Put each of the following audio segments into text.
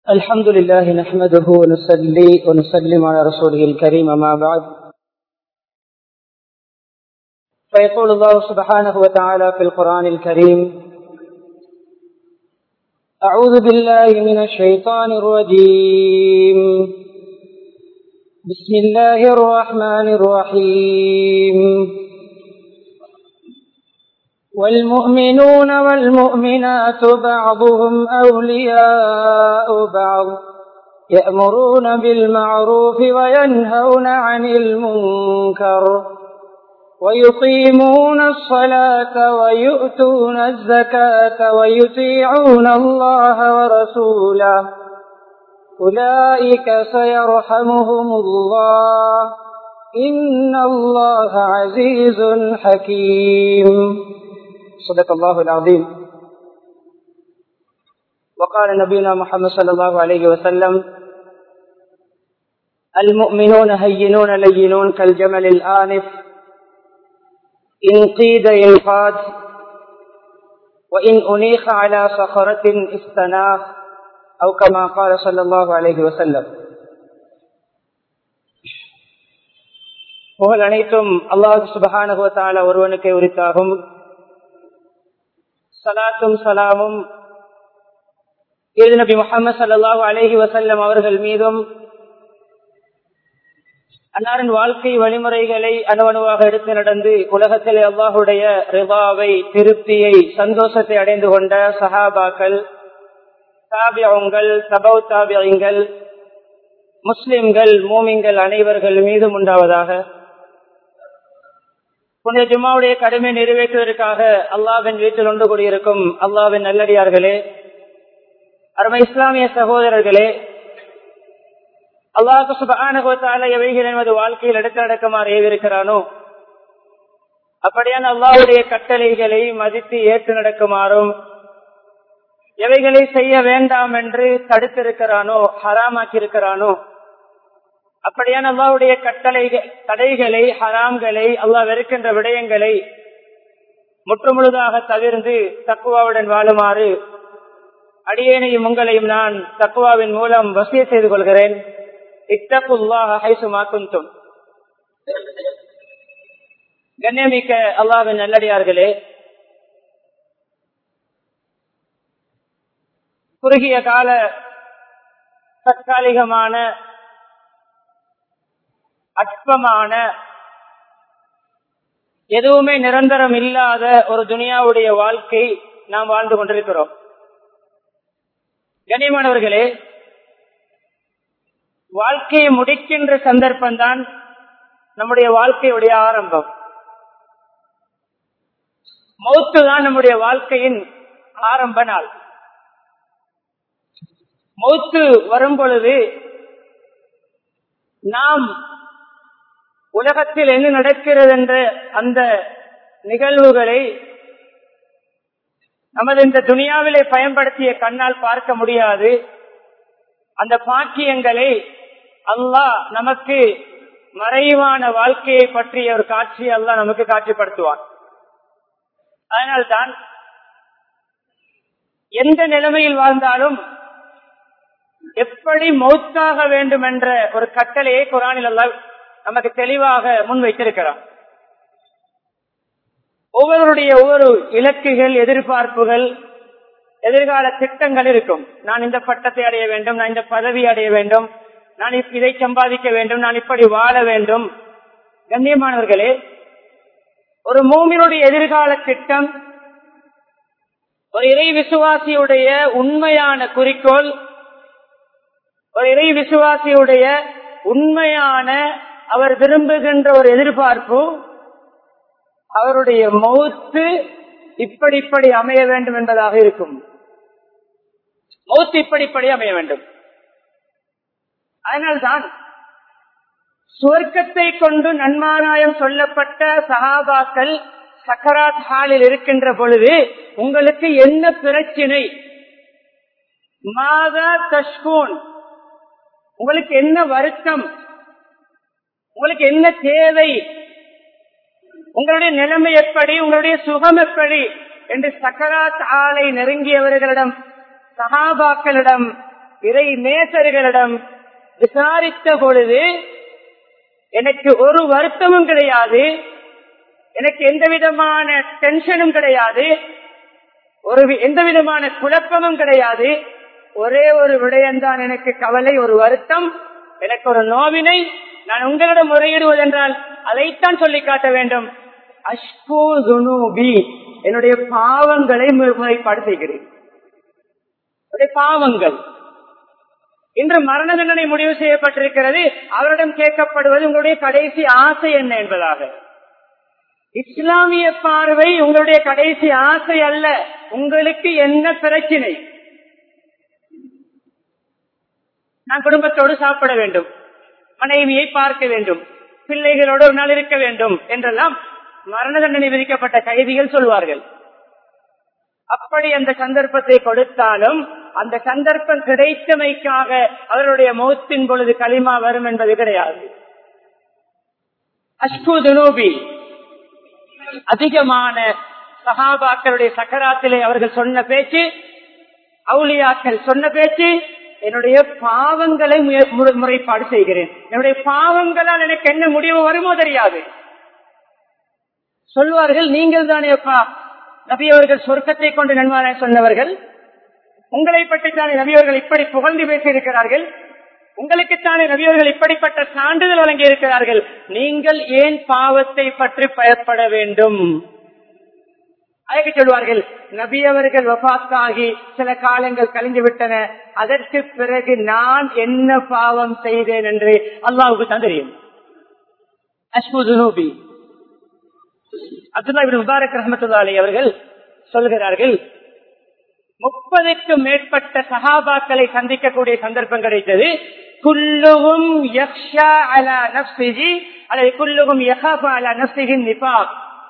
الحمد لله نحمده ونصلي ونسلم على رسوله الكريم ما بعد فيقول الله سبحانه وتعالى في القرآن الكريم أعوذ بالله من الشيطان الرجيم بسم الله الرحمن الرحيم والمؤمنون والمؤمنات بعضهم أولياء بعض يأمرون بالمعروف وينهون عن المنكر ويقيمون الصلاة ويؤتون الزكاة ويطيعون الله ورسوله أولئك سيرحمهم الله إن الله عزيز حكيم صدق الله العظيم وقال نبينا محمد صلى الله عليه وسلم المؤمنون هينون لينون كالجمل الآنف إن قيد ينقاد وإن أنيخ على صخرة استناخ أو كما قال صلى الله عليه وسلم புகழ் அனைத்தும் அல்லாஹு சுபகானுகத்தால ஒருவனுக்கு உரித்தாகும் சலாத்தும் சலாமும் இது நபி முகமது சல்லாஹூ அலஹி வசல்லம் அவர்கள் மீதும் அன்னாரின் வாழ்க்கை வழிமுறைகளை அணுவணுவாக எடுத்து நடந்து உலகத்தில் அல்லாஹுடைய ரிவாவை திருப்தியை சந்தோஷத்தை அடைந்து கொண்ட சஹாபாக்கள் தாபியங்கள் தபௌ தாபியங்கள் முஸ்லிம்கள் மூமிங்கள் அனைவர்கள் மீதும் உண்டாவதாக புனித ஜுமாவுடைய கடமை நிறைவேற்றுவதற்காக அல்லாவின் வீட்டில் ஒன்று கூடியிருக்கும் அல்லாவின் நல்லடியார்களே அருமை இஸ்லாமிய சகோதரர்களே அல்லாஹு சுபானுகத்தால எவைகள் என்பது வாழ்க்கையில் எடுத்து நடக்குமாறு ஏவிருக்கிறானோ அப்படியான அல்லாவுடைய கட்டளைகளை மதித்து ஏற்று நடக்குமாறும் எவைகளை செய்ய வேண்டாம் என்று தடுத்திருக்கிறானோ ஹராமாக்கி இருக்கிறானோ அப்படியான அல்லாவுடைய கட்டளை தடைகளை ஹராம்களை அல்லாஹ் வெறுக்கின்ற விடயங்களை முற்றுமுழுதாக தவிர்ந்து தக்குவாவுடன் வாழுமாறு அடியேனையும் உங்களையும் நான் தக்குவாவின் மூலம் வசிய செய்து கொள்கிறேன் இத்தகுல்லாஹும் கண்ணியமிக்க அல்லாவின் நல்லடியார்களே குறுகிய கால தற்காலிகமான அற்பமான எதுவுமே நிரந்தரம் இல்லாத ஒரு துனியாவுடைய வாழ்க்கை நாம் வாழ்ந்து கொண்டிருக்கிறோம் கனிமானவர்களே வாழ்க்கையை முடிக்கின்ற சந்தர்ப்பம் தான் நம்முடைய வாழ்க்கையுடைய ஆரம்பம் மௌத்து தான் நம்முடைய வாழ்க்கையின் ஆரம்ப நாள் மௌத்து வரும் பொழுது நாம் உலகத்தில் என்ன நடக்கிறது என்ற அந்த நிகழ்வுகளை நமது இந்த துனியாவிலே பயன்படுத்திய கண்ணால் பார்க்க முடியாது அந்த பாக்கியங்களை அல்லாஹ் நமக்கு மறைவான வாழ்க்கையை பற்றிய ஒரு காட்சியை அல்லாஹ் நமக்கு காட்சிப்படுத்துவான் அதனால்தான் எந்த நிலைமையில் வாழ்ந்தாலும் எப்படி மௌத்தாக வேண்டும் என்ற ஒரு கட்டளையை குரானில் எல்லாம் நமக்கு தெளிவாக முன் வைத்திருக்கிறான் ஒவ்வொருடைய ஒவ்வொரு இலக்குகள் எதிர்பார்ப்புகள் எதிர்கால திட்டங்கள் இருக்கும் நான் இந்த பட்டத்தை அடைய வேண்டும் நான் இந்த பதவி அடைய வேண்டும் நான் இதை சம்பாதிக்க வேண்டும் நான் இப்படி வாழ வேண்டும் கண்ணியமானவர்களே ஒரு மூமினுடைய எதிர்கால திட்டம் ஒரு இறை விசுவாசியுடைய உண்மையான குறிக்கோள் ஒரு இறை விசுவாசியுடைய உண்மையான அவர் விரும்புகின்ற ஒரு எதிர்பார்ப்பு அவருடைய மௌத்து இப்படி இப்படி அமைய வேண்டும் என்பதாக இருக்கும் மௌத்து இப்படி இப்படி அமைய வேண்டும் அதனால்தான் சுவர்க்கத்தை கொண்டு நன்மாராயம் சொல்லப்பட்ட சகாபாக்கள் சக்கராத் ஹாலில் இருக்கின்ற பொழுது உங்களுக்கு என்ன பிரச்சினை மாதா தஷ்கூன் உங்களுக்கு என்ன வருத்தம் உங்களுக்கு என்ன தேவை உங்களுடைய நிலைமை எப்படி உங்களுடைய சுகம் எப்படி என்று சக்கராத் ஆலை நெருங்கியவர்களிடம் சகாபாக்களிடம் இறை நேசர்களிடம் விசாரித்த பொழுது எனக்கு ஒரு வருத்தமும் கிடையாது எனக்கு எந்த விதமான டென்ஷனும் கிடையாது ஒரு வி- எந்த விதமான குழப்பமும் கிடையாது ஒரே ஒரு விடயம்தான் எனக்கு கவலை ஒரு வருத்தம் எனக்கு ஒரு நோவினை நான் உங்களிடம் முறையிடுவதென்றால் அதைத்தான் சொல்லி காட்ட வேண்டும் அஷ்போ துனூபி என்னுடைய பாவங்களை மு- முறைப்பாடு செய்கிறேன் என்னுடைய பாவங்கள் இன்று மரண தண்டனை முடிவு செய்யப்பட்டிருக்கிறது அவரிடம் கேட்கப்படுவது உங்களுடைய கடைசி ஆசை என்ன என்பதாக இஸ்லாமிய பார்வை உங்களுடைய கடைசி ஆசை அல்ல உங்களுக்கு என்ன பிரச்சனை நான் குடும்பத்தோடு சாப்பிட வேண்டும் மனைவியை பார்க்க வேண்டும் பிள்ளைகளோடு ஒரு நாள் இருக்க வேண்டும் என்றெல்லாம் மரண தண்டனை விதிக்கப்பட்ட கைதிகள் சொல்வார்கள் அப்படி அந்த சந்தர்ப்பத்தை கொடுத்தாலும் அந்த சந்தர்ப்பம் கிடைத்தமைக்காக அவருடைய மௌத்தின் பொழுது களிமா வரும் என்பது கிடையாது அஷ்புதுனூபி அதிகமான சகாபாக்களுடைய சக்கராத்திலே அவர்கள் சொன்ன பேச்சு அவுளியாக்கள் சொன்ன பேச்சு என்னுடைய பாவங்களை முய- முறை- முறைப்பாடு செய்கிறேன் என்னுடைய பாவங்களால் எனக்கு என்ன முடிவு வருமோ தெரியாது சொல்வார்கள் நீங்கள் தானே அப்பா நபி அவர்கள் சொர்க்கத்தை கொண்டு நன்மார சொன்னவர்கள் உங்களை பற்றித்தானே நபி அவர்கள் இப்படி புகழ்ந்து பேசியிருக்கிறார்கள் உங்களுக்குத்தானே நபி அவர்கள் இப்படிப்பட்ட சான்றிதழ் வழங்கி இருக்கிறார்கள் நீங்கள் ஏன் பாவத்தை பற்றி பயப்பட வேண்டும் அதற்கு சொல்வார்கள் நபி அவர்கள் வபாத்தாகி சில காலங்கள் கழிந்து விட்டன அதற்கு பிறகு நான் என்ன பாவம் செய்தேன் என்று அல்லாவுக்கு தான் தெரியும் அஸ்முதுனூபி அப்துல்லா இப்னு முபாரக் ரஹமத்துல்லா அலி அவர்கள் சொல்கிறார்கள் முப்பதுக்கும் மேற்பட்ட சஹாபாக்களை சந்திக்கக்கூடிய சந்தர்ப்பம் கிடைத்தது குல்லுகும் யக்ஷா அலா நஃப்ஸிஹி அல்லது குல்லுகும் யஹாஃபு அலா நஃப்ஸிஹி நிஃபாக்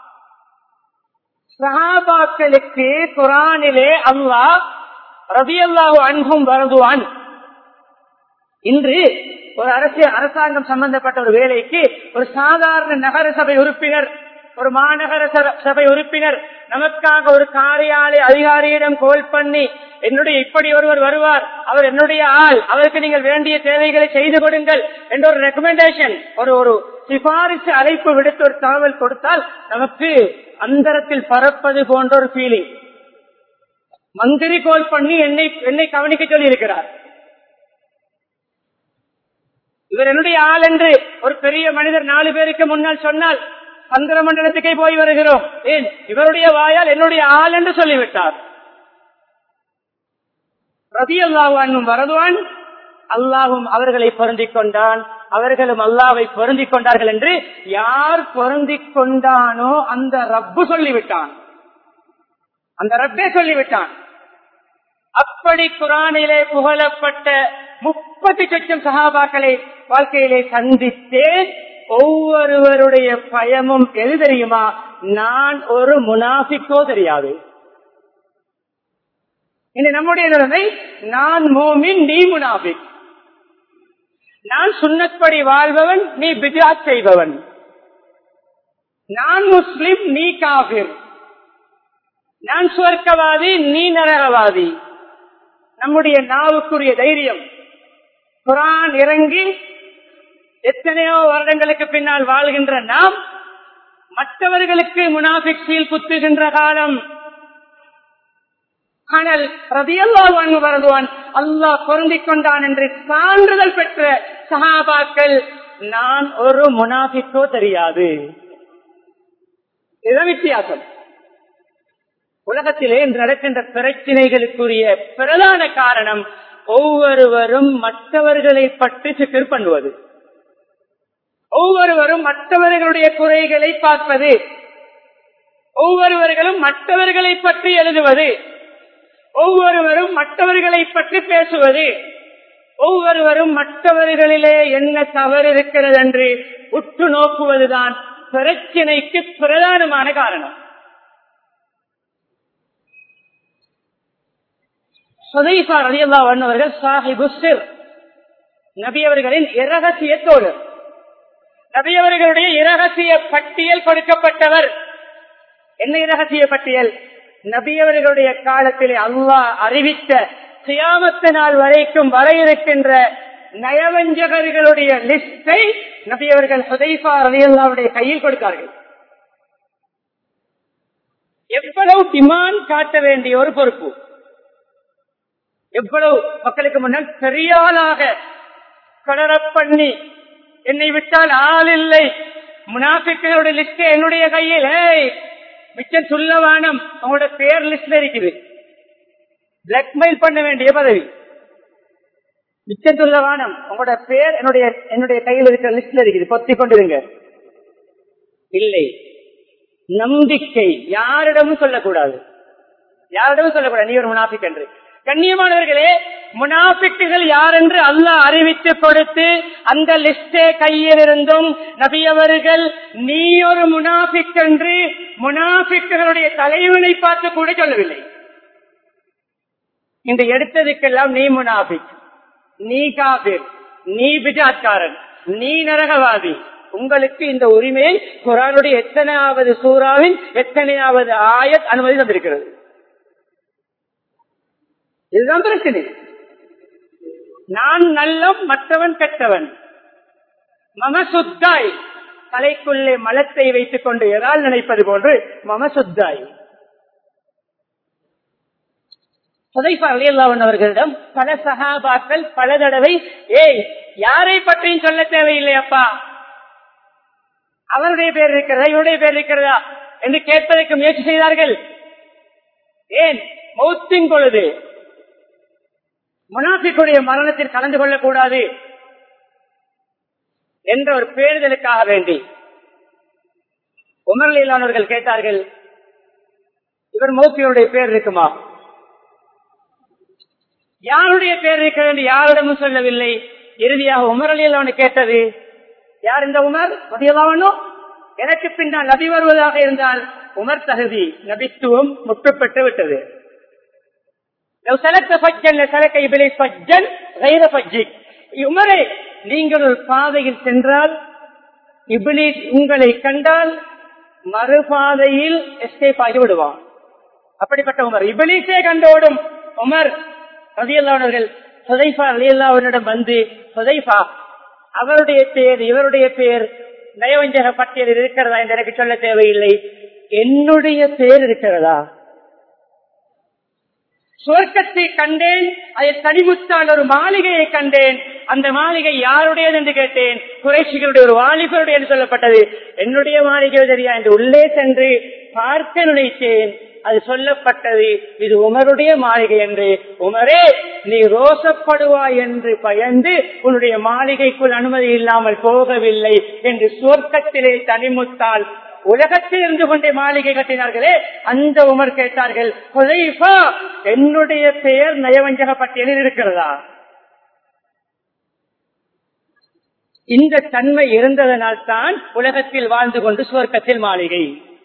சஹாபாக்களுக்கு குரானிலே அல்லாஹ் ரபியல்லாஹு அன்பும் வரதுவான் இன்று ஒரு அரசியல் அரசாங்கம் சம்பந்தப்பட்ட ஒரு வேலைக்கு ஒரு சாதாரண நகர சபை உறுப்பினர் ஒரு மாநகர ச- சபை உறுப்பினர் நமக்காக ஒரு காரியாலய அதிகாரியிடம் கோல் பண்ணி என்னுடைய இப்படி ஒருவர் வருவார் அவர் என்னுடைய ஆள் அவருக்கு நீங்கள் வேண்டிய தேவைகளை செய்து கொடுங்கள் என்ற ஒரு ரெக்கமெண்டேஷன் ஒரு ஒரு சிபாரிசு அழைப்பு விடுத்து ஒரு தகவல் கொடுத்தால் நமக்கு அந்தரத்தில் பறப்பது போன்ற ஒரு ஃபீலிங் மந்திரி கோல் பண்ணி என்னை என்னை கவனிக்க சொல்லி இருக்கிறார் இவர் என்னுடைய ஆள் என்று ஒரு பெரிய மனிதர் நாலு பேருக்கு முன்னால் சொன்னால் சந்திர மண்டலத்துக்கே போய் வருகிறோம் ஏன் இவருடைய வாயால் என்னுடைய ஆள் என்று சொல்லிவிட்டார் ரதி அல்லாஹும் வரதுவான் அல்லாஹும் அவர்களை பொருந்திக் கொண்டான் அவர்களும் அல்லாவை பொருந்திக் கொண்டார்கள் என்று யார் பொருந்திக் கொண்டானோ அந்த ரப்பு சொல்லிவிட்டான் அந்த ரப்பே சொல்லிவிட்டான் அப்படி குரானிலே புகழப்பட்ட முப்பது லட்சம் சகாபாக்களை வாழ்க்கையிலே சந்தித்தே ஒவ்வொருவருடைய பயமும் எது தெரியுமா நான் ஒரு முனாஃபிக்கோ தெரியாது இனி நம்முடைய நிலைமை நான் மோமின் நீ முனாஃபிக் நான் சுண்ணப்படி வாழ்பவன் நீ பிஜாத் செய்பவன் நான் முஸ்லிம் நீ காபிர் நான் சுவர்க்கவாதி நீ நரகவாதி நம்முடைய நாவுக்குரிய தைரியம் குரான் இறங்கி எத்தனையோ வருடங்களுக்கு பின்னால் வாழ்கின்ற நாம் மற்றவர்களுக்கு முனாபிக் சீல் குத்துகின்ற காலம் ஆனால் ரதியல்லாஹு அன்ஹு வருதுவான் அல்லாஹ் பொருந்திக் கொண்டான் என்று சான்றிதழ் பெற்ற சஹாபாக்கள் நான் ஒரு முனாபிக்கோ தெரியாது இதுதான் வித்தியாசம் உலகத்திலே இன்று நடக்கின்ற பிரச்சனைகளுக்குரிய பிரதான காரணம் ஒவ்வொருவரும் மற்றவர்களை பற்றி சிக்கர் பண்ணுவது ஒவ்வொருவரும் மற்றவர்களுடைய குறைகளை பார்ப்பது ஒவ்வொருவர்களும் மற்றவர்களை பற்றி எழுதுவது ஒவ்வொருவரும் மற்றவர்களை பற்றி பேசுவது ஒவ்வொருவரும் மற்றவர்களிலே என்ன தவறு இருக்கிறது என்று உற்று நோக்குவதுதான் பிரச்சினைக்கு பிரதானமான காரணம் சுதைஃபா ரலியல்லா அவர்கள் சாஹிபு சிர் நபி அவர்களின் இரகசியத்தோடு நபி அவர்களுடைய இரகசிய பட்டியல் கொடுக்கப்பட்டவர் என்ன இரகசிய பட்டியல் நபி அவர்களுடைய காலத்திலே அல்லாஹ் அறிவித்த சியாமத்து நாள் வரைக்கும் வர இருக்கின்ற நயவஞ்சகர்களுடைய லிஸ்டை நபியவர்கள் சுதைஃபா ரலியல்லாவுடைய கையில் கொடுத்தார்கள் எவ்வளவு டிமாண்ட் காட்ட வேண்டிய ஒரு பொறுப்பு எவ்வளவு மக்களுக்கு முன்னால் சரியாளாக கடற பண்ணி என்னை விட்டால் ஆள் இல்லை முனாபிக்களுடைய லிஸ்ட் என்னுடைய கையில் ஏய், மிச்சம் சொல்லவானம் உங்களோட பேர் லிஸ்ட்ல இருக்குது பிளாக்மெயில் பண்ண வேண்டிய பதவி மிச்சம் சொல்லவானம் உங்களோட பேர் என்னுடைய என்னுடைய கையில் இருக்கிற லிஸ்ட்ல இருக்குது பொத்தி கொண்டிருங்க இல்லை நம்பிக்கை யாரிடமும் சொல்லக்கூடாது யாரிடமும் சொல்லக்கூடாது நீ ஒரு முனாபிக் என்று கண்ணியமானவர்களே முனாபிக்குகள் யார் என்று அல்லாஹ் அறிவித்து கொடுத்து அந்த லிஸ்டே கையில் இருந்தும் நபியவர்கள் நீ ஒரு முனாபிக் என்று முனாபிக்குகளுடைய தலைவனை பார்த்து கூட சொல்லவில்லை இந்த எடுத்ததுக்கெல்லாம் நீ முனாபிக் நீ காபிர் நீ பிஜாத்காரன் நீ நரகவாதி உங்களுக்கு இந்த உரிமையை குரானுடைய எத்தனையாவது சூறாவின் எத்தனையாவது ஆயத் அனுமதி தந்திருக்கிறது இதுதான் பிரச்சனை நான் நல்லம் மற்றவன் கெட்டவன் மம சுத்தாய் தலைக்குள்ளே மலத்தை வைத்துக் கொண்டு எதால் நினைப்பது போன்று மம சுத்தாய் சுதைப்பாளன் அவர்களிடம் பல சகாபாக்கள் பல தடவை ஏய் யாரை பற்றியும் சொல்ல தேவையில்லை அப்பா அவருடைய பேர் இருக்கிறதா இவருடைய பேர் இருக்கிறதா என்று கேட்பதற்கு முயற்சி செய்தார்கள் ஏன் மௌத்தின் பொழுது முனாஃபிக்குடைய மரணத்தில் கலந்து கொள்ளக்கூடாது என்ற ஒரு பேறுதலுக்காக வேண்டி உமர்லீலானவர்கள் கேட்டார்கள் இவர் மௌத்தியருடைய பேர் இருக்குமா யாருடைய பேர் இருக்கிறது என்று யாரிடமும் சொல்லவில்லை இறுதியாக உமரலியில் அவனு கேட்டது யார் இந்த உமர் பதியலாவனோ எனக்கு பின்னால் நபி வருவதாக இருந்தால் உமர் தகுதி நபித்துவம் முற்று பெற்று விட்டது لو سلكت فجا لسلك ابليس فجا غير فجك உமரே நீங்கள் ஒரு பாதையில் சென்றால் இபிலிஸ் உங்களை கண்டால் மறுபாதையில் எஸ்கேப் ஆகி விடுவான் அப்படிப்பட்ட உமர் இபிலிஸே கண்டோடும் உமர் ரதியல்லாவர்கள் சுதைஃபா அலியல்லாவினிடம் வந்து சுதைஃபா அவருடைய பேர் இவருடைய பேர் நயவஞ்சக பட்டியலில் இருக்கிறதா என்று எனக்கு சொல்ல தேவையில்லை என்னுடைய பேர் இருக்கிறதா சுவர்க்கத்தை கண்டேன் அதை தனிமுத்தால் ஒரு மாளிகையை கண்டேன் அந்த மாளிகை யாருடையது என்று கேட்டேன் குறைசிகளுடைய ஒரு வாலிபருடைய என்று சொல்லப்பட்டது என்னுடைய மாளிகை தெரியா என்று உள்ளே சென்று பார்க்க நினைத்தேன் அது சொல்லப்பட்டது இது உமருடைய மாளிகை என்று உமரே நீ ரோசப்படுவாய் என்று பயந்து உன்னுடைய மாளிகைக்குள் அனுமதி இல்லாமல் போகவில்லை என்று சுவர்க்கத்திலே தனிமுத்தால் உலகத்தில் இருந்து கொண்டே மாளிகை கட்டினார்களே அந்த உமர் கேட்டார்கள் "ஹுதைஃபா, என்னுடைய பெயர் நயவஞ்சக பட்டியலில் இருக்கிறதா இந்த தன்மை இருந்ததனால் தான் உலகத்தில் வாழ்ந்து கொண்டு சுவர்க்கத்தில் மாளிகை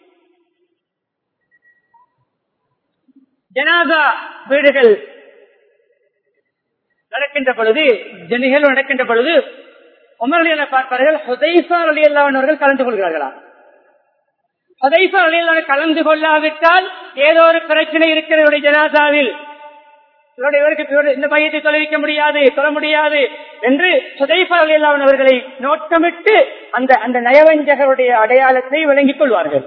ஜனாதா வீடுகள் நடக்கின்ற பொழுது நிகழ்வு நடக்கின்ற பொழுது உமர்களை பார்ப்பார்கள் ஹுதைஃபா அலியல்லாவர்கள் கலந்து கொள்கிறார்களா ஹுதைஃபா அலியல்லாவை கலந்து கொள்ளாவிட்டால் ஏதோ ஒரு பிரச்சனை இருக்கிற ஜனாதாவில் இவருடைய இவருக்கு இவர் இந்த மையத்தை தொலைவிக்க முடியாது சொல்ல முடியாது என்று சுதைஃபா அலியல்லாவன் அவர்களை நோட்டமிட்டு அந்த அந்த நயவஞ்சகருடைய அடையாளத்தை விளங்கிக் கொள்வார்கள்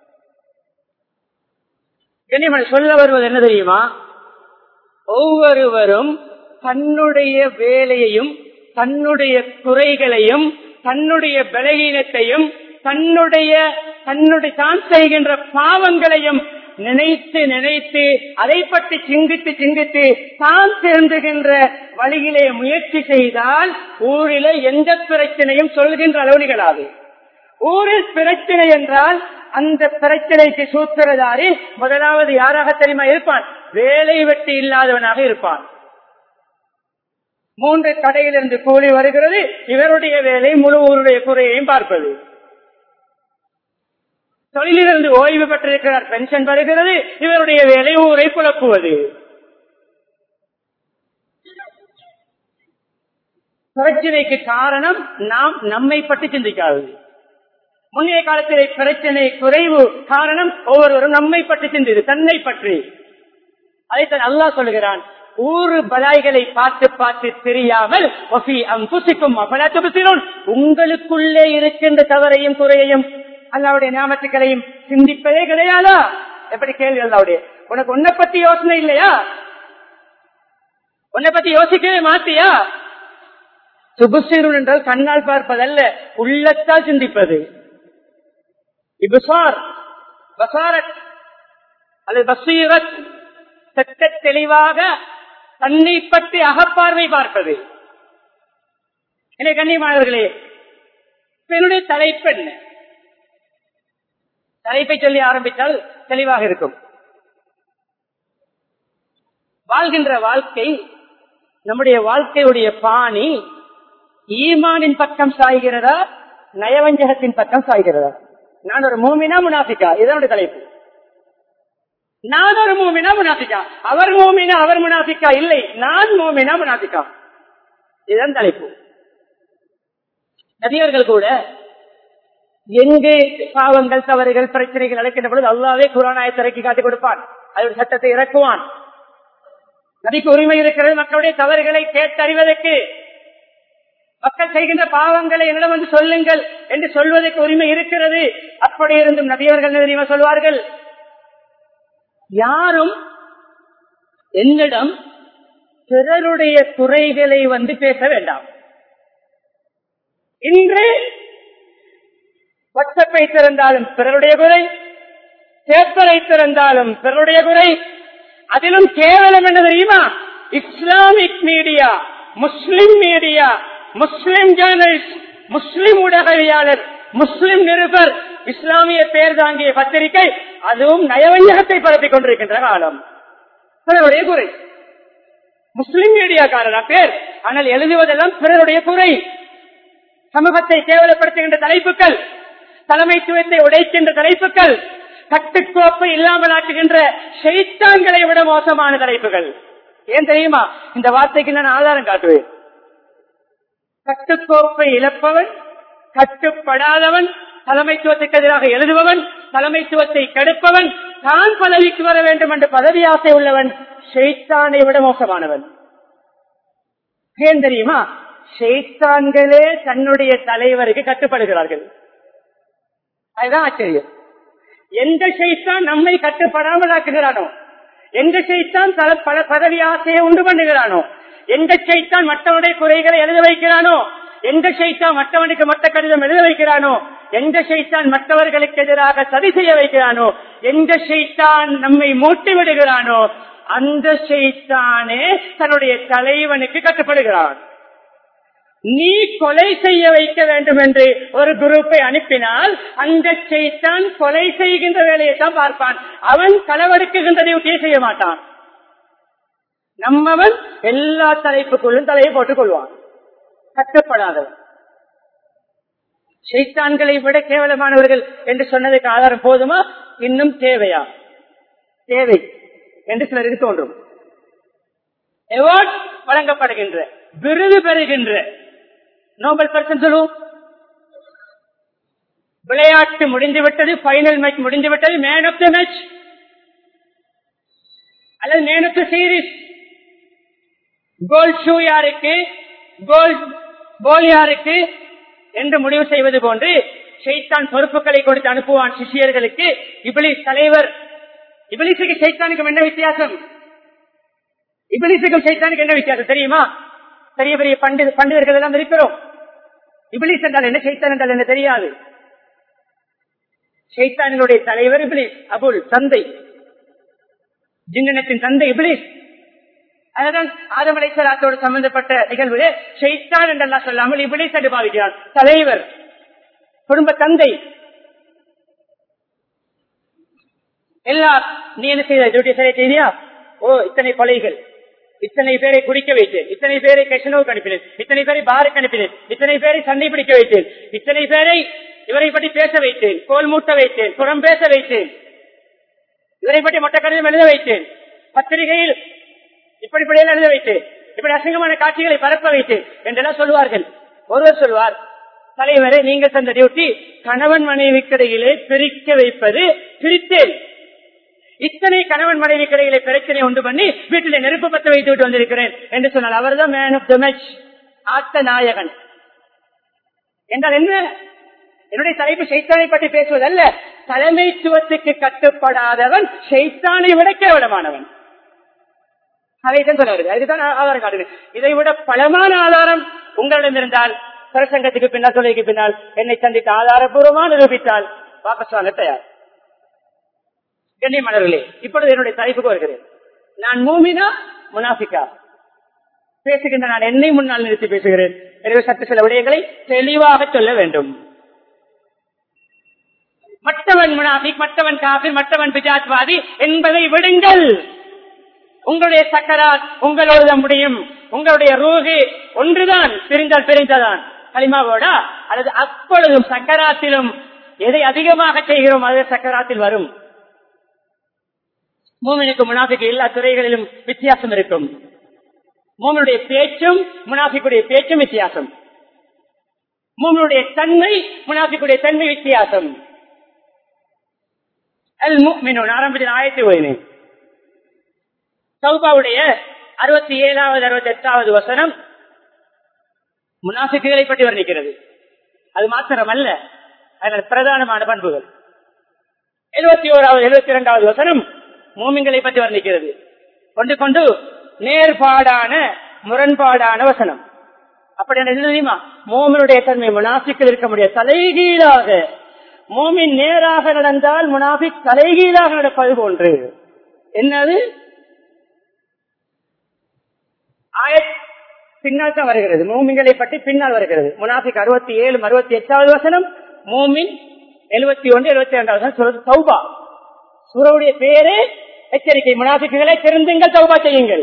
கண்ணியமன் சொல்ல வருவது என்ன தெரியுமா ஒவ்வொருவரும் தன்னுடைய வேலையையும் தன்னுடைய குறைகளையும் தன்னுடைய பலகீனத்தையும் தன்னுடைய தன்னுடைய தான் செய்கின்ற பாவங்களையும் நினைத்து நினைத்து அதை பற்றி சிந்தித்து சிந்தித்து தான் திருந்துகின்ற வழியிலே முயற்சி செய்தால் ஊரில எந்த பிரச்சனையும் சொல்கின்ற அளவு நிகழாது ஊரில் பிரச்சனை என்றால் அந்த பிரச்சனைக்கு சூத்திரதாரி முதலாவது யாராக தெரியுமா இருப்பான் வேலை வெட்டி இல்லாதவனாக இருப்பான் மூன்று கடையிலிருந்து கூலி வருகிறது இவருடைய வேலை முழு ஊருடைய குறையையும் பார்ப்பது தொழிலிருந்து ஓய்வு பெற்றிருக்கிறார் பென்ஷன் வருகிறது இவருடைய வேலை ஊரை குழப்புவது பிரச்சனைக்கு காரணம் நாம் நம்மை பற்றி சிந்திக்காதது முன்னைய காலத்திலே பிரச்சனை குறைவு காரணம் ஒவ்வொருவரும் நம்மை பற்றி சிந்திது தன்னை பற்றி அதைத்தான் அல்லாஹ் சொல்லுகிறான் ஊரு பலாய்களை பார்த்து பார்த்து தெரியாமல் ஒஃபி அம்புசிக்கும் அபலாத்துபுசிரோன் உங்களுக்குள்ளே இருக்கின்ற தவறையும் குறையையும் அல்லாவுடைய ஞாபகங்களையும் சிந்திப்பதே கிடையாதா எப்படி கேள்வி அல்லாவுடைய உனக்கு உன்னை பத்தி யோசனை இல்லையா உன்னை பத்தி யோசிக்கவே மாத்தியா சுபுசிருன் என்றால் கண்ணால் பார்ப்பதல்ல உள்ளத்தால் சிந்திப்பது இபுசார் பசாரத் அல்லது பசீரத் சட்ட தெளிவாக தன்னை பற்றி அகப்பார்வை பார்ப்பது எனவே கண்ணியமானவர்களே என்னுடைய தலைப்பு என்ன தலைப்பை சொல்லி ஆரம்பித்தால் தெளிவாக இருக்கும் வாழ்கின்ற வாழ்க்கை நம்முடைய வாழ்க்கையுடைய பாணி ஈமானின் பக்கம் சாய்கிறதா நயவஞ்சகத்தின் பக்கம் சாய்கிறதா நான் ஒரு மூமினா முனாஃபிக்கா இதனுடைய தலைப்பு நான் ஒரு மூமினா முனாஃபிக்கா அவர் மூமினா அவர் முனாஃபிக்கா இல்லை நான் மூமினா முனாஃபிக்கா இதுதான் தலைப்பு நபியர்கள் கூட எங்கே பாவங்கள் தவறுகள் பிரச்சனைகள் நடக்கின்ற பொழுது அல்லாவே குரானாயத்தை இறக்கி காட்டிக் கொடுப்பான் அதோட சட்டத்தை இறக்குவான் நபிக்கு உரிமை இருக்கிறது மக்களுடைய தவறுகளை கேட்டறிவதற்கு மக்கள் செய்கின்ற பாவங்களை என்னிடம் வந்து சொல்லுங்கள் என்று சொல்வதற்கு உரிமை இருக்கிறது அப்படி இருந்தும் நபியவர்கள் தெரியுமா சொல்வார்கள் யாரும் என்னிடம் பிறருடைய குறைகளை வந்து பேச வேண்டாம் இன்று வாட்ஸ்அப்பை திறந்தாலும் பிறருடைய குறை பேப்பரை திறந்தாலும் பிறருடைய குறை அதிலும் கேவலம் என்ன தெரியுமா Islamic media Muslim media Muslim journalist முஸ்லிம் ஊடகவியாளர் முஸ்லிம் நிருபர் இஸ்லாமிய பெயர் தாங்கிய பத்திரிகை அதுவும் நயவஞ்சகத்தை பரப்பிக் கொண்டிருக்கின்ற காலம் பிறருடைய குறை முஸ்லிம் மீடியாக்காரரா பேர் ஆனால் எழுதுவதெல்லாம் பிறருடைய குறை சமூகத்தை கேவலப்படுத்துகின்ற தலைப்புகள் தலைமைத்துவத்தை உடைக்கின்ற தலைப்புகள் கட்டுக்கோப்பை இல்லாமல் ஆக்குகின்ற செய்தான்களை விட மோசமான தலைப்புகள் ஏன் தெரியுமா இந்த வார்த்தைக்கு நான் ஆதாரம் காட்டுவேன் கட்டுக்கோப்பை இழப்பவன் கட்டுப்படாதவன் தலைமைத்துவத்துக்கு எதிராக எழுதுபவன் தலைமைத்துவத்தை கெடுப்பவன் தான் பதவிக்கு வர வேண்டும் என்று பதவி ஆசை உள்ளவன் ஷெய்தானை விட மோசமானவன் ஏன் தெரியுமா ஷெய்தான்களே தன்னுடைய தலைவருக்கு கட்டுப்படுகிறார்கள் அதுதான் ஆச்சரியம் எந்த ஷெய்தான் நம்மை கட்டுப்படாமல் ஆக்குகிறானோ எந்த ஷெய்தான் பல பதவி ஆசையை உண்டு பண்ணுகிறானோ எந்த ஷெய்தான் மற்றவனுடைய குறைகளை எழுத வைக்கிறானோ எந்த ஷெய்தான் மற்றவனுக்கு மற்ற கடிதம் எழுத வைக்கிறானோ எந்த ஷெய்தான் மற்றவர்களுக்கு எதிராக சதி செய்ய வைக்கிறானோ எந்த ஷெய்தான் நம்மை மூட்டி விடுகிறானோ அந்த ஷெய்தானே தன்னுடைய தலைவனுக்கு கட்டுப்படுகிறான் நீ கொலை செய்ய வைக்க வேண்டும் என்று ஒரு குரூப்பை அனுப்பினால் அந்த செய்தான் கொலை செய்கின்ற வேலையை தான் பார்ப்பான் அவன் களவெடுக்குகின்ற டியூட்டியை செய்ய மாட்டான் நம்மவன் எல்லா தலைப்புக்குள்ளும் தலையை போட்டுக் கொள்வான் கட்டப்படாதவன் செய்தான்களை விட கேவலமானவர்கள் என்று சொன்னதுக்கு ஆதாரம் போதுமா இன்னும் தேவையா தேவை என்று சிலருக்கு தோன்றும் அவார்ட் வழங்கப்படுகின்ற விருது பெறுகின்ற நோபல் பரிசன் சொல்லுவோம் விளையாட்டு முடிந்துவிட்டது பைனல் மேட்ச் முடிந்துவிட்டது மேன் ஆஃப் த மேட்ச் அல்லது man of the series gold shoe யாருக்கு கோல் போல் யாருக்கு என்று முடிவு செய்வது போன்று ஷெய்தான் பொறுப்புகளை கொடுத்து அனுப்புவான் சிஷியர்களுக்கு இபிலிஸ் தலைவர் இபிலிசுக்கு ஷெய்தானுக்கும் என்ன வித்தியாசம் இபிலிசுக்கும் ஷெய்தானுக்கு என்ன வித்தியாசம் தெரியுமா பெரிய பெரிய பண்டித பண்டிதர்கள் எல்லாம் இருக்கிறோம் இபிலிஸ் என்றால் என்ன ஷெய்தான் என்றால் என்ன தெரியாது ஷெய்தானினுடைய தலைவர் இபிலிஸ் அபுல் தந்தை ஜின்னத்தின் தந்தை இபிலிஸ் அதுதான் ஆதமலைசராத்தோடு சம்பந்தப்பட்ட நிகழ்வு ஷெய்தான் என்றெல்லாம் சொல்லாமல் இபிலிஸ் என்று பாவிக்கிறார் தலைவர் குடும்ப தந்தை எல்லா நீ என்ன செய்த சரி செய்தியா ஓ இத்தனை கொலைகள் இத்தனை பேரை குடிக்க வைத்தேன் இத்தனை பேரை கெஷனோவுக்கு அனுப்பினேன் இத்தனை பேரை பாருக்கு அனுப்பினேன் இத்தனை பேரை சண்டை பிடிக்க வைத்தேன் இத்தனை பேரை இவரை பற்றி பேச வைத்தேன் கோல் மூட்ட வைத்தேன் புறம் பேச வைத்தேன் இவரை பற்றி மொட்டை கடிதம் எழுத வைத்தேன் பத்திரிகையில் இப்படிப்படியெல்லாம் எழுத வைத்தேன் இப்படி அசிங்கமான காட்சிகளை பரப்ப வைத்தேன் என்றெல்லாம் சொல்வார்கள் ஒருவர் சொல்வார் தலைவரை நீங்க தந்த டியூட்டி கணவன் மனைவிக்கிடையிலே பிரிக்க வைப்பது பிரித்தேன் இத்தனை கணவன் மனைவி கிடையில பிரச்சனை உண்டு பண்ணி வீட்டில நெருப்பு பத்த வைத்து விட்டு வந்திருக்கிறேன் என்று சொன்னால் அவர்தான் மேன் ஆஃப் த மேட்ச் ஆத்த நாயகன் என்றால் என்ன என்னுடைய தலைப்பு சைத்தானை பற்றி பேசுவதல்ல தலைமைத்துவத்துக்கு கட்டுப்படாதவன் சைத்தானை விட கேவலமானவன் அதைத்தான் சொல்ல வருது அதுதான் ஆதாரம் காட்டுது இதை விட பலமான ஆதாரம் உங்களிடம் இருந்தால் பிரசங்கத்துக்கு பின்னால் தொலைக்கு பின்னால் என்னை சந்தித்து ஆதாரபூர்வமாக நிரூபித்தால் வாபஸ் வாங்க தயார் கண்ணியமானவர்களே இப்பொழுது என்னுடைய தலைப்புக்கு வருகிறேன் நான் மூமினா முனாஃபிகா பேசுகின்ற நான் என்னை முன்னால் நிறுத்தி பேசுகிறேன் எனவே சற்று சில விடயங்களை தெளிவாக சொல்ல வேண்டும் மற்றவன் முனாஃபிக் மற்றவன் காபிர் மற்றவன் பிஜாத்வாதி என்பதை விடுங்கள் உங்களுடைய சக்கராத் உங்களோட முடியும் உங்களுடைய ரூகு ஒன்றுதான் பிரிந்தால் பிரிந்ததான் களிமாவோடா அல்லது அப்பொழுதும் சக்கராத்திலும் எதை அதிகமாக செய்கிறோம் அது சக்கராத்தில் வரும் மூமினுக்கு முனாஃபிக்கு எல்லா துறைகளிலும் வித்தியாசம் இருக்கும் மூமனுடைய பேச்சும் முனாஃபிக்குடைய பேச்சும் வித்தியாசம் மூமனுடைய தன்மை முனாஃபிக்குடைய தன்மை வித்தியாசம் அல் முக்மினூன் ஆரம்பத்தில் ஆயத்தை ஓய்னேன் சௌபாவுடைய அறுபத்தி ஏழாவது அறுபத்தி எட்டாவது வசனம் முனாஃபிக்குகளை பற்றி வர்ணிக்கிறது அது மாத்திரமல்ல அதில் பிரதானமான பண்புகள் எழுபத்தி ஓராவது எழுபத்தி இரண்டாவது வசனம் மூமிங்களை பற்றி வர்ணிக்கிறது கொண்டு கொண்டு நேர்பாடான முரண்பாடான வசனம் அப்படி என்ன தெரியுமா மோமனுடைய தன்மை முனாஃபிக்கில் இருக்க முடியாது தலைகீழாக மோமின் நேராக நடந்தால் முனாஃபிக் தலைகீழாக நடப்பது போன்று என்னது ஆயத் பின்னால் தான் வருகிறது மோமின்களை பற்றி பின்னால் வருகிறது முனாஃபிக் அறுபத்தி ஏழு அறுபத்தி எட்டாவது வசனம் மோமின் எழுபத்தி ஒன்று எழுபத்தி இரண்டாவது வசனம் சொல்றது சௌபா சூரவுடைய பேரே எச்சரிக்கை முனாஃபிக்குகளை திருந்துங்கள் சௌபா செய்யுங்கள்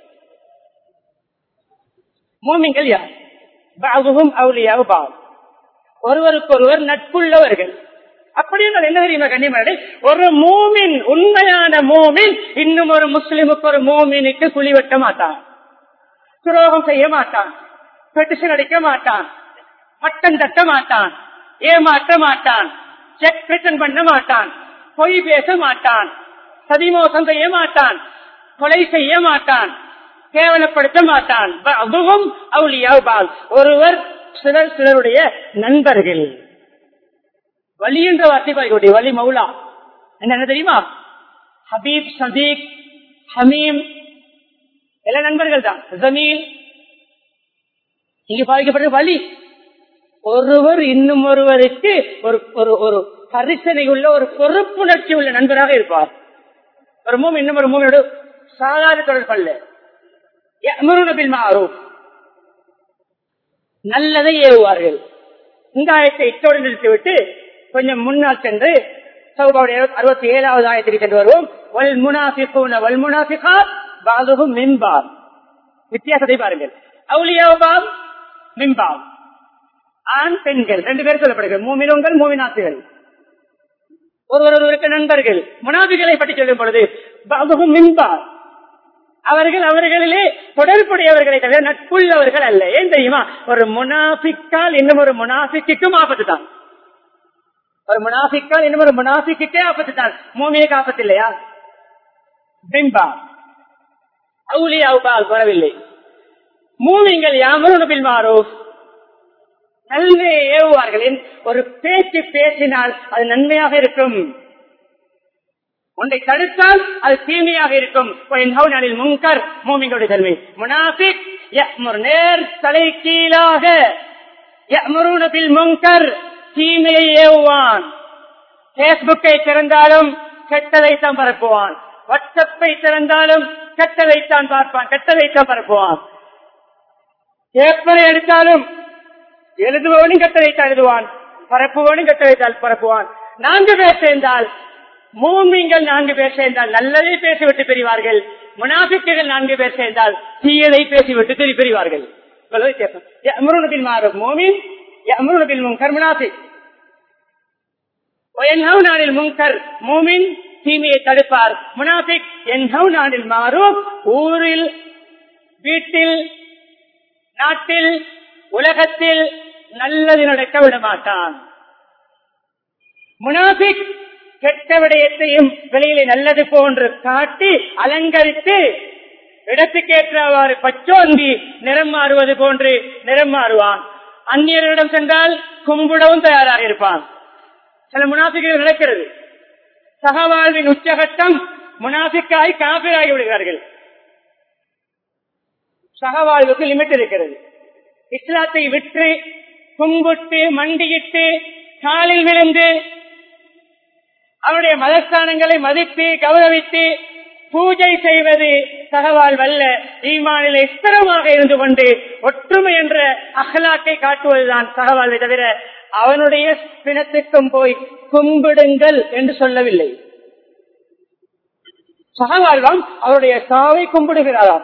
மோமிங்கள் யார் பாகுவும் அவுலியாவும் பாவம் ஒருவருக்கொருவர் நட்புள்ளவர்கள் அப்படி என்றால் என்ன தெரியுமா கண்ணியமாடி ஒரு மூமின் உண்மையான மூமின் இன்னும் ஒரு முஸ்லிமுக்கு ஒரு மூமினுக்கு குழி வெட்ட மாட்டான் துரோகம் செய்ய மாட்டான் பெட்டிஷன் அடிக்க மாட்டான் மட்டம் தட்ட மாட்டான் ஏமாற்ற மாட்டான் செக் ரிட்டர்ன் பண்ண மாட்டான் பொய் பேச மாட்டான் சதிமோசம் செய்ய மாட்டான் கொலை செய்ய மாட்டான் கேவலப்படுத்த மாட்டான் அதுவும் அவுளியாபால் ஒருவர் சிலர் சிலருடைய நண்பர்கள் வலி என்ற வார்த்தை பாய்க்கூடிய வலி மௌலா என்ன தெரியுமா ஹபீப் சதீக் ஹமீம் எல்லா நண்பர்கள் தான் ஜமீல் இங்கு பாதிக்கப்பட்ட வலி ஒருவர் இன்னும் ஒருவருக்கு ஒரு ஒரு ஒரு கரிசனை உள்ள ஒரு பொறுப்புணர்ச்சி உள்ள நண்பராக இருப்பார் ஒரு மூம் இன்னும் ஒரு மூமியோட சாதாரண தொடர்பு அல்ல யஅ்முருன மாறும் நல்லதை ஏவுவார்கள் இந்த ஆயத்தை இத்தோடு நிறுத்திவிட்டு கொஞ்சம் முன்னால் சென்று சௌபாவுடைய அறுபத்தி ஏழாவது ஆயத்திற்கு சென்று வருவோம் வல் முனாஃபிகூன வல் முனாஃபிகா பாதுகும் மின்பாம் வித்தியாசத்தை பாருங்கள் அவுலியாபாம் மின்பாம் ஆண் பெண்கள் ரெண்டு பேர் சொல்லப்படுகிறது மூமினங்கள் மூமினாசிகள் ஒருவர் ஒருவருக்கு நண்பர்கள் முனாபிகளை பற்றி சொல்லும் பொழுது பாதுகும் மின்பாம் அவர்கள் அவர்களிலே தொடர்புடையவர்களை தவிர நட்புள்ளவர்கள் அல்ல ஏன் தெரியுமா ஒரு முனாஃபிக்கால் இன்னும் ஒரு முனாஃபிக்கும் ஆபத்து தான் ஒரு முனாஃபிக்கால் இன்னும் ஒரு முனாஃபிக்கே ஆபத்து தான் மூமியக்கு ஆபத்து இல்லையா பிம்பா அவுலியாவுக்கால் வரவில்லை மூமிங்கள் யாமரும் பில் மாறூப் நன்மையை ஏவுவார்கள் ஒரு பேச்சு பேசினால் அது நன்மையாக இருக்கும் ஒன்றை தடுத்தால் அது தீமையாக இருக்கும் முன்கர் மூமிங்களுடைய தன்மை முனாபிக் நேர் தலை கீழாக முன்கர் தீமையை ஏவுவான் பேஸ்புக்கை திறந்தாலும் கெட்டதைத்தான் பரப்புவான் வாட்ஸ்அப்பை திறந்தாலும் கெட்டதைத்தான் பார்ப்பான் கெட்டதைத்தான் பரப்புவான் பேப்பரை எடுத்தாலும் எழுதுபவனும் கெட்டதைத்தான் எழுதுவான் பரப்புவனும் கெட்டதைத்தான் பரப்புவான் நான்கு பேர் சேர்ந்தால் மூமிங்கள் நான்கு பேர் சேர்ந்தால் நல்லதை பேசிவிட்டு பிரிவார்கள் முனாபிக்குகள் நான்கு பேர் சேர்ந்தால் தீயதை பேசிவிட்டு திரி பிரிவார்கள் மாறும் மோமின் முன்கர் முனாபிக் நாளில் முன்கர் மோமின் தீமையை தடுப்பார் முனாபிக் என்ஹவ் நாளில் மாறும் ஊரில் வீட்டில் நாட்டில் உலகத்தில் நல்லது நடக்க விட மாட்டான் முனாபிக் கெட்ட கெட்ட விடயத்தையும் வெளியிலே நல்லது போன்று காட்டி அலங்கரித்து இடத்துக்கேற்றவாறு பச்சோந்தி நிறம் மாறுவது போன்று நிறம் மாறுவான் அந்நியரிடம் சென்றால் கும்பிடவும் தயாராக இருப்பான் சில முனாஃபிகள் நடக்கிறது சகவாழ்வின் உச்சகட்டம் முனாஃபிக்காய் காபிராகி விடுகிறார்கள் சகவாழ்வுக்கு லிமிட் இருக்கிறது இஸ்லாத்தை விற்று கும்பிட்டு மண்டியிட்டு காலில் விழுந்து அவருடைய மதஸ்தானங்களை மதித்து கௌரவித்து பூஜை செய்வது சகவாழ்வல்ல ஈமானிலே ஸ்திரமாக இருந்து கொண்டு ஒற்றுமை என்ற அகலாக்கை காட்டுவதுதான் சகவாழ்வை தவிர அவனுடைய பிணத்துக்கும் போய் கும்பிடுங்கள் என்று சொல்லவில்லை சகவாழ்வாம் அவருடைய சாவை கும்பிடுகிறாராம்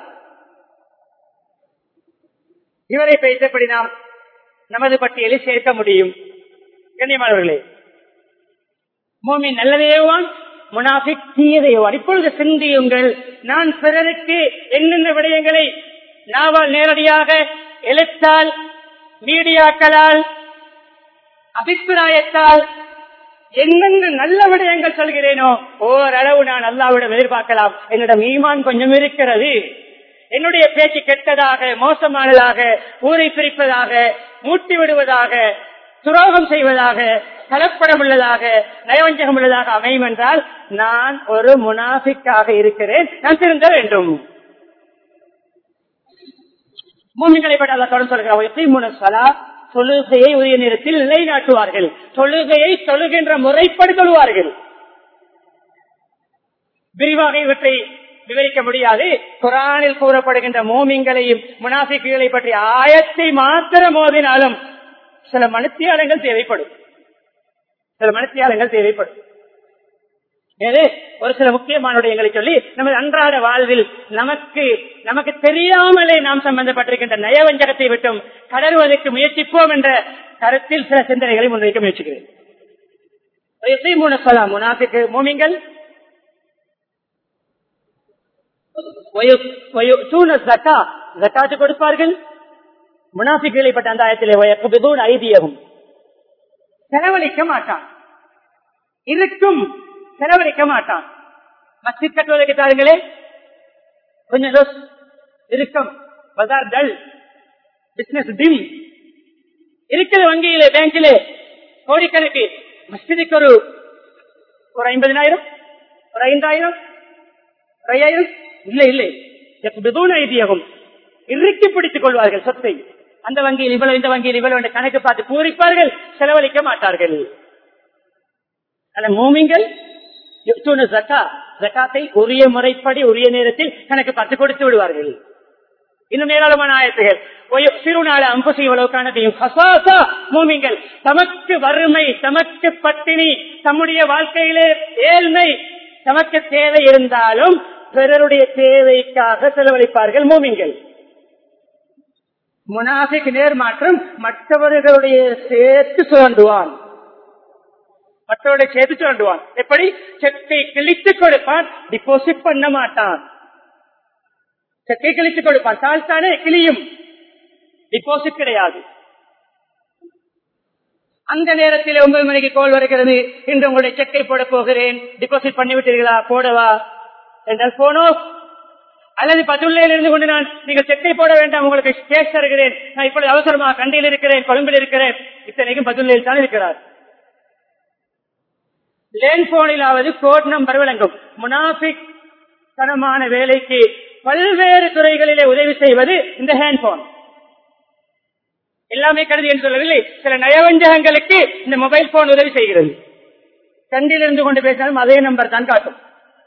இவரை பேசப்படி நாம் நமது பட்டியலில் சேர்க்க முடியும் கண்ணியமானவர்களே மோமின் நல்லதையேவான் முனாஃபிக் தீயதையேவான் இப்பொழுது சிந்தியுங்கள் நான் பிறருக்கு என்னென்ன விடயங்களை நாவால் நேரடியாக எழுத்தால் மீடியாக்களால் அபிப்பிராயத்தால் என்னென்ன நல்ல விடயங்கள் சொல்கிறேனோ ஓரளவு நான் அல்லாவிடம் எதிர்பார்க்கலாம் என்னிடம் ஈமான் கொஞ்சம் இருக்கிறது என்னுடைய பேச்சு கெட்டதாக மோசமானதாக ஊரை பிரிப்பதாக மூட்டி விடுவதாக துரோகம் செய்வதாக கலப்படம் உள்ளதாக நயவஞ்சகம் உள்ளதாக அமையும் என்றால் நான் ஒரு முனாஃபிக்காக இருக்கிறேன் நான் திருந்த வேண்டும் மூமிகளை பற்றி அல்ல தொடர்ந்து சொல்கிறார் தொழுகையை உரிய நேரத்தில் நிலைநாட்டுவார்கள் தொழுகையை தொழுகின்ற முறைப்படி தொழுவார்கள் விரிவாக இவற்றை விவரிக்க முடியாது குரானில் கூறப்படுகின்ற மோமிங்களையும் முனாஃபிக்குகளை பற்றிய ஆயத்தை மாத்திரம் மோதினாலும் சில மனுத்தியாளங்கள் தேவைப்படும் சில மனுத்தியாளங்கள் தேவைப்படும் எனவே ஒரு சில முக்கியமான விடயங்களை சொல்லி நமது அன்றாட வாழ்வில் நமக்கு நமக்கு தெரியாமலே நாம் சம்பந்தப்பட்டிருக்கின்ற நயவஞ்சகத்தை விட்டும் கடறுவதற்கு முயற்சிப்போம் என்ற கருத்தில் சில சிந்தனைகளை முன்வைக்க முயற்சிக்கிறேன் முனாஃபிக்கு மோமிங்கள் கொடுப்பார்கள் முனாஃபிகளை பட்ட அந்த ஆயத்திலே ஐதியகும் செலவழிக்க மாட்டான் இருக்கும் செலவழிக்க மாட்டான் மஸ்ஜித் கட்டுவதற்கு தாருங்களே கொஞ்சம் இருக்கும் பஜார் டல் பிசினஸ் டிம் இருக்கிற வங்கியிலே பேங்கிலே கோடிக்கணக்கு மஸ்ஜிதுக்கு ஒரு ஒரு ஐம்பதினாயிரம் ஒரு ஐந்தாயிரம் ஒரு ஐயாயிரம் இல்லை இல்லை ஐதியகம் இறுக்கி பிடித்துக் கொள்வார்கள் சொத்தை அந்த வங்கியில் இவ்வளவு இந்த வங்கியில் இவ்வளவு என்ற கணக்கு பார்த்து பூரிப்பார்கள் செலவழிக்க மாட்டார்கள் அந்த மூமிங்கள் ஜக்காத்தை உரிய முறைப்படி உரிய நேரத்தில் கணக்கு பார்த்து கொடுத்து விடுவார்கள் இன்னும் ஏராளமான ஆயத்துகள் சிறுநாள அம்புசி மூமிங்கள் தமக்கு வறுமை தமக்கு பட்டினி தம்முடைய வாழ்க்கையிலே ஏழ்மை தமக்கு தேவை இருந்தாலும் பிறருடைய தேவைக்காக செலவழிப்பார்கள் மூமிங்கள் முனாஃபிக் நேர்மாற்றம் மற்றவர்களுடைய சேர்த்து சுரண்டுவான் மற்றவருடைய சேர்த்து சுரண்டுவான் எப்படி செக்கை கிழித்து கொடுப்பான் டிபாசிட் பண்ண மாட்டான் செக்கை கிழித்து கொடுப்பான் தாழ்த்தானே கிளியும் டிபாசிட் கிடையாது அந்த நேரத்தில் ஒன்பது மணிக்கு கோல் வருகிறது இன்று உங்களுடைய செக்கை போட போகிறேன் டிபாசிட் பண்ணிவிட்டீர்களா போடவா என்றால் போனோ அல்லது பத்துள்ளையில் இருந்து கொண்டு நான் நீங்கள் செக்கை போட வேண்டாம் உங்களுக்கு கேஸ் தருகிறேன் நான் இப்பொழுது அவசரமாக கண்டியில் இருக்கிறேன் கொழும்பில் இருக்கிறேன் இத்தனைக்கும் பத்துள்ளையில் தான் இருக்கிறார் லேண்ட் போனிலாவது கோட் நம்பர் விளங்கும் முனாபிக் தனமான வேலைக்கு பல்வேறு துறைகளிலே உதவி செய்வது இந்த ஹேண்ட் போன் எல்லாமே கருதி என்று சொல்லவில்லை சில நயவஞ்சகங்களுக்கு இந்த மொபைல் போன் உதவி செய்கிறது கண்டில் இருந்து கொண்டு பேசினாலும் அதே நம்பர் தான் காட்டும்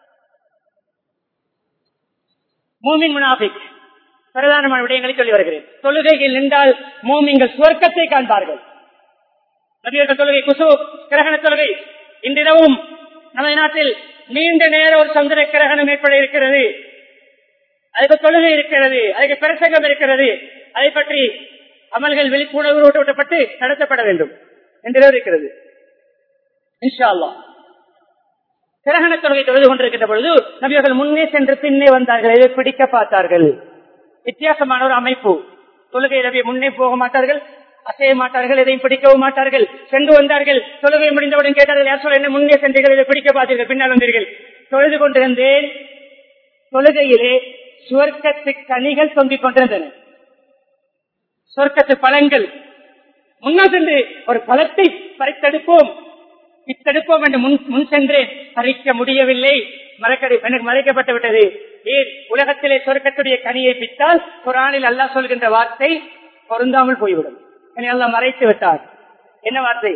மூமின் முனாபிக் பிரதானமான விடயங்களை சொல்லி வருகிறேன் தொழுகையில் நின்றால் மூமிங்கள் சுவர்க்கத்தை காண்பார்கள் நபியர்கள் தொழுகை குசு கிரகண தொழுகை இன்றிரவும் நமது நாட்டில் நீண்ட நேர ஒரு சந்திர கிரகணம் ஏற்பட இருக்கிறது அதுக்கு தொழுகை இருக்கிறது அதுக்கு பிரசங்கம் இருக்கிறது அதை பற்றி அமல்கள் விழிப்புணர்வு ஊட்டப்பட்டு நடத்தப்பட வேண்டும் என்று இருக்கிறது இன்ஷா அல்லா கிரகண தொழுகை தொழுது கொண்டிருக்கின்ற பொழுது நபியர்கள் முன்னே சென்று பின்னே வந்தார்கள் இதை பிடிக்க பார்த்தார்கள் வித்தியாசமான ஒரு அமைப்பு தொழுகை நபியை முன்னே போக மாட்டார்கள் அசைய மாட்டார்கள் எதையும் பிடிக்கவும் மாட்டார்கள் சென்று வந்தார்கள் தொழுகை முடிந்தவுடன் கேட்டார்கள் யார் சொல்ல என்ன முன்னே சென்றீர்கள் இதை பிடிக்க பார்த்தீர்கள் பின்னால் வந்தீர்கள் தொழுது கொண்டிருந்தேன் தொழுகையிலே சுவர்க்கத்து கனிகள் தொங்கிக் கொண்டிருந்தன சொர்க்கத்து பழங்கள் முன்னால் சென்று ஒரு பழத்தை பறித்தெடுப்போம் பித்தெடுப்போம் என்று முன் முன் சென்றேன் பறிக்க முடியவில்லை மறக்கடி எனக்கு மறைக்கப்பட்டு விட்டது ஏன் உலகத்திலே சொர்க்கத்துடைய கனியை பித்தால் குரானில் அல்லாஹ் சொல்கின்ற வார்த்தை பொருந்தாமல் போய்விடும் என்னை அல்லாஹ் மறைத்து விட்டார் என்ன வார்த்தை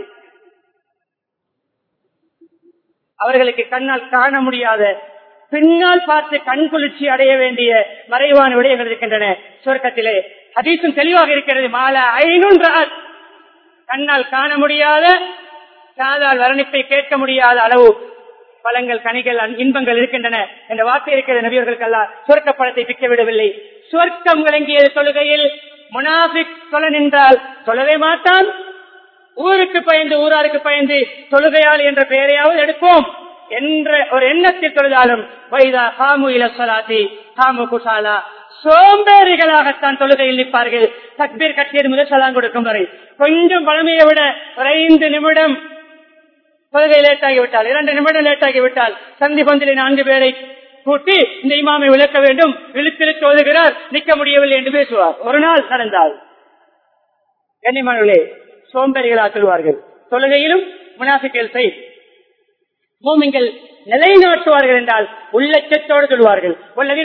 அவர்களுக்கு கண்ணால் காண முடியாத பின்னால் பார்த்து கண் குளிர்ச்சி அடைய வேண்டிய மறைவான விடயங்கள் இருக்கின்றன சொர்க்கத்திலே அதீசும் தெளிவாக இருக்கிறது மாலா ஐநூறு கண்ணால் காண முடியாத காதால் வர்ணிப்பை கேட்க முடியாத அளவு பழங்கள் கனிகள் இன்பங்கள் இருக்கின்றன என்ற வார்த்தை இருக்கிற நபியர்களுக்கெல்லாம் சொர்க்க பழத்தை பிக்க விடவில்லை சொர்க்கம் விளங்கிய தொழுகையில் முனாபிக் தொலை நின்றால் சொல்லவே மாட்டான் ஊருக்கு பயந்து ஊராருக்கு பயந்து தொழுகையாளி என்ற பெயரையாவது எடுப்போம் என்ற ஒரு எண்ணத்தில் தொழுதாலும் வைதா காமு இலசலாத்தி காமு குசாலா சோம்பேறிகளாகத்தான் தொழுகையில் நிற்பார்கள் தக்பீர் கட்டியது முதல் சலாம் கொடுக்கும் வரை கொஞ்சம் பழமையை விட ஒரு ஐந்து நிமிடம் தொழுகை லேட் ஆகிவிட்டால் இரண்டு நிமிடம் லேட் ஆகிவிட்டால் சந்தி பந்திலே நான்கு பேரை கூட்டி இந்த இமாமை விளக்க வேண்டும் இழுத்திழுத்து ஓதுகிறார் நிற்க முடியவில்லை என்று பேசுவார் ஒரு நாள் நடந்தால் கண்ணிமணர்களே சோம்பேறிகளா சொல்வார்கள் தொழுகையிலும் முனாசிக்கல் செய் மூமிங்கள் நிலைநாட்டுவார்கள் என்றால் உள்ளச்சத்தோடு சொல்வார்கள்